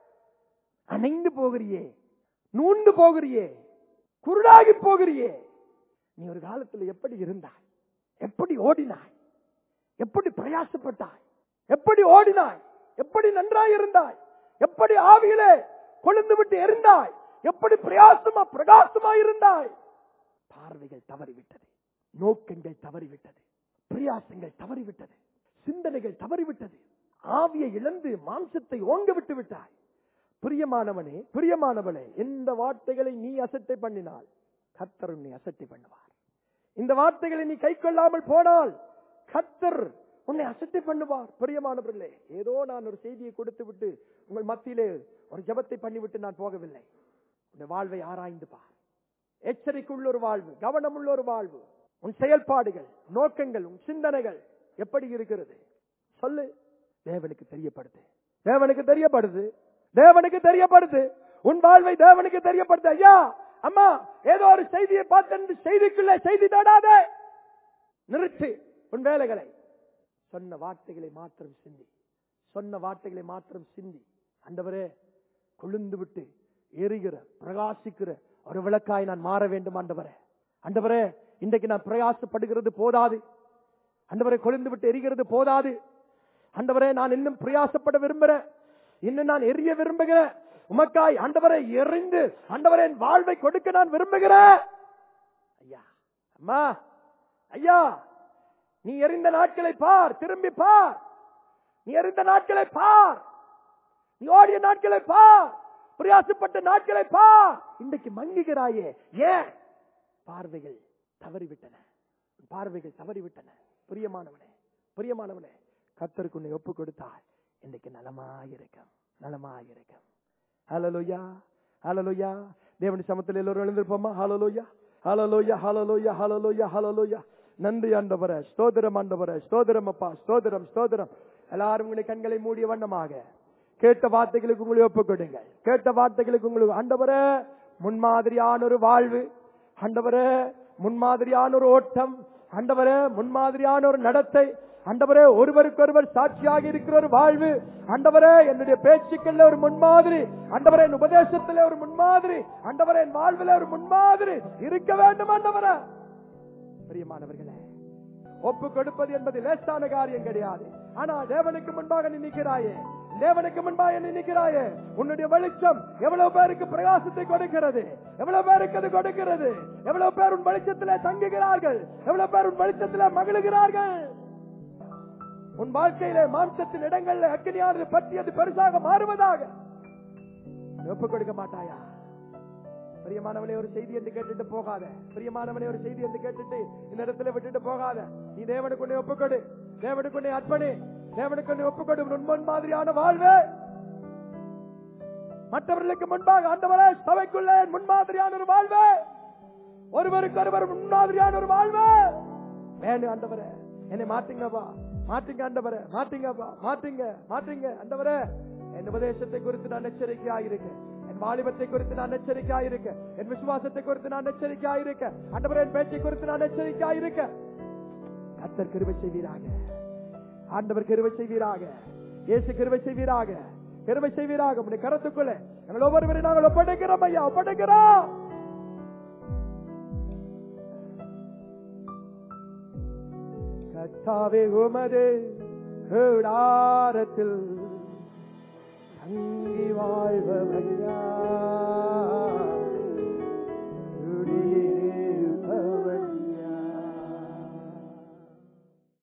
அணைந்து போகிறியே நூண்டு போகிறியே குருடாகி போகிறியே நீ ஒரு காலத்தில் எப்படி இருந்தாய் எப்படி ஓடினாய் எப்படி பிரயாசப்பட்டாய் எப்படி ஓடினாய் எப்படி நன்றாய் இருந்தாய் எப்படி ஆவியிலே கொழுந்து விட்டு எரிந்தாய் எப்படி பிரயாசமா பிரகாசமா இருந்தாய் பார்வைகள் தவறிவிட்டது நோக்கங்கள் தவறிவிட்டது பிரயாசங்கள் தவறிவிட்டது சிந்தனைகள் தவறிவிட்டது ஆவியை இழந்து மாம்சத்தை ஓங்க விட்டு விட்டாய் பிரியமானவனே பிரியமானவனே இந்த வார்த்தைகளை நீ அசட்டை பண்ணினால் கத்தர் உன்னை அசட்டை பண்ணுவார் இந்த வார்த்தைகளை நீ கை கொள்ளாமல் போனால் கத்தர் உன்னை அசட்டை பண்ணுவார் பிரியமானவர்களே ஏதோ நான் ஒரு செய்தியை கொடுத்து விட்டு உங்கள் மத்தியிலே ஒரு ஜபத்தை பண்ணிவிட்டு நான் போகவில்லை உன் வாழ்வை ஆராய்ந்து பார் எச்சரிக்கையுள்ள ஒரு வாழ்வு கவனமுள்ள ஒரு வாழ்வு உன் செயல்பாடுகள் நோக்கங்கள் உன் சிந்தனைகள் எப்படி இருக்கிறது சொல்லு தேவனுக்கு தெரியப்படுது தேவனுக்கு தெரியப்படுது தேவனுக்கு தெரியப்படுது உன் வாழ்வை தேவனுக்கு தெரியப்படுது ஐயா அம்மா ஏதோ ஒரு செய்தியை பார்த்து செய்திக்குள்ள செய்தி தேடாதே நிறுத்து உன் வேலைகளை சொன்ன வார்த்தைகளை மாத்திரம் சிந்தி சொன்ன வார்த்தைகளை மாத்திரம் சிந்தி அண்டவரே கொழுந்து விட்டு எரிகிற பிரகாசிக்கிற ஒரு விளக்காய் நான் மாற வேண்டும் ஆண்டவரே அண்டவரே இன்றைக்கு நான் பிரயாசப்படுகிறது போதாது அண்டவரை கொழுந்து விட்டு எரிகிறது போதாது அண்டவரே நான் இன்னும் பிரயாசப்பட விரும்புகிறேன் இன்னும் நான் எரிய விரும்புகிறேன் உமக்காய் அண்டவரை எறிந்து அண்டவரை என் வாழ்வை கொடுக்க நான் விரும்புகிறேன் ஐயா அம்மா ஐயா நீ எரிந்த நாட்களை பார் திரும்பி பார் நீ எரிந்த நாட்களை பார் நீ ஓடிய நாட்களை பார் பிரயாசப்பட்ட நாட்களை பார் இன்றைக்கு மங்குகிறாயே ஏன் பார்வைகள் தவறிவிட்டன பார்வைகள் தவறிவிட்டன பிரியமானவனே பிரியமானவனே கத்தருக்கு உன்னை ஒப்பு கொடுத்தால் இன்றைக்கு நலமாயிருக்கும் நலமாயிருக்கும் ஹலலோயா ஹலலோயா தேவனி சமத்தில் எல்லோரும் எழுந்திருப்போமா ஹலலோயா ஹலலோயா ஹலலோயா ஹலலோயா ஹலலோயா நன்றி ஆண்டவர ஸ்தோதிரம் ஆண்டவர ஸ்தோதிரம் அப்பா ஸ்தோதிரம் ஸ்தோதிரம் எல்லாரும் உங்களை கண்களை மூடிய வண்ணமாக கேட்ட வார்த்தைகளுக்கு உங்களை ஒப்புக் கொடுங்கள் கேட்ட வார்த்தைகளுக்கு உங்களுக்கு ஆண்டவர முன்மாதிரியான ஒரு வாழ்வு ஆண்டவரே முன்மாதிரியான ஒரு ஓட்டம் ஆண்டவரே முன்மாதிரியான ஒரு நடத்தை ஆண்டவரே ஒருவருக்கொருவர் சாட்சியாக இருக்கிற ஒரு வாழ்வு ஆண்டவரே என்னுடைய பேச்சுக்கள்ல ஒரு முன்மாதிரி ஆண்டவரே என் உபதேசத்துல ஒரு முன்மாதிரி ஆண்டவரே என் வாழ்வில் ஒரு முன்மாதிரி இருக்க வேண்டும் ஆண்டவரே பிரியமானவர்களே ஒப்பு கொடுப்பது என்பது லேசான காரியம் கிடையாது ஆனா தேவனுக்கு முன்பாக நீ நிற்கிறாயே தேவனுக்கு முன்பாக நீ நிற்கிறாயே உன்னுடைய வெளிச்சம் எவ்வளவு பேருக்கு பிரகாசத்தை கொடுக்கிறது எவ்வளவு பேருக்கு அது கொடுக்கிறது எவ்வளவு பேர் உன் வெளிச்சத்திலே தங்குகிறார்கள் எவ்வளவு பேர் உன் வெளிச்சத்திலே மகிழுகிறார்கள் உன் வாழ்க்கையிலே மாம்சத்தின் இடங்கள்ல அக்னியானது பற்றி அது பெருசாக மாறுவதாக நீ ஒப்புக் கொடுக்க மாட்டாயா பிரியமானவனே ஒரு செய்தி என்று கேட்டுட்டு போகாத பிரியமானவனே ஒரு செய்தி என்று கேட்டுட்டு இந்த இடத்துல விட்டுட்டு போகாத நீ தேவனுக்கு உன்னை ஒப்புக்கொடு தேவனுக்கு உன்னை அர்ப்பணி தேவனுக்கு உன்னை ஒப்புக்கொடு உன் முன் மாதிரியான வாழ்வு மற்றவர்களுக்கு முன்பாக ஆண்டவரே சபைக்குள்ளே முன்மாதிரியான ஒரு வாழ்வு ஒருவருக்கு ஒருவர் முன்மாதிரியான ஒரு வாழ்வு வேணும் ஆண்டவரே என்னை மாட்டுங்கப்பா மாட்டுங்க ஆண்டவரே மாட்டுங்கப்பா மாட்டுங்க மாட்டுங்க ஆண்டவரே என் உபதேசத்தை குறித்து நான் எச்சரிக்கையாயிருக்கேன் என் வாலிபத்தை குறித்து நான் எச்சரிக்கையாயிருக்கேன் என் விசுவாசத்தை குறித்து நான் எச்சரிக்கையாயிருக்கேன் ஆண்டவர் என் பேச்சை குறித்து நான் எச்சரிக்கையாயிருக்கேன் கர்த்தர் கிருபை செய்வீராக ஆண்டவர் கிருபை செய்வீராக இயேசு கிருபை செய்வீராக கிருபை செய்வீராக உடைய கரத்துக்குள்ளே எங்கள் ஒவ்வொருவரையும் நாங்கள் ஒப்படைக்கிறோம் ஐயா ஒப்படைக்கிறோம் கத்தாவே உமது கூடாரத்தில் தங்கி வாழ்பவையா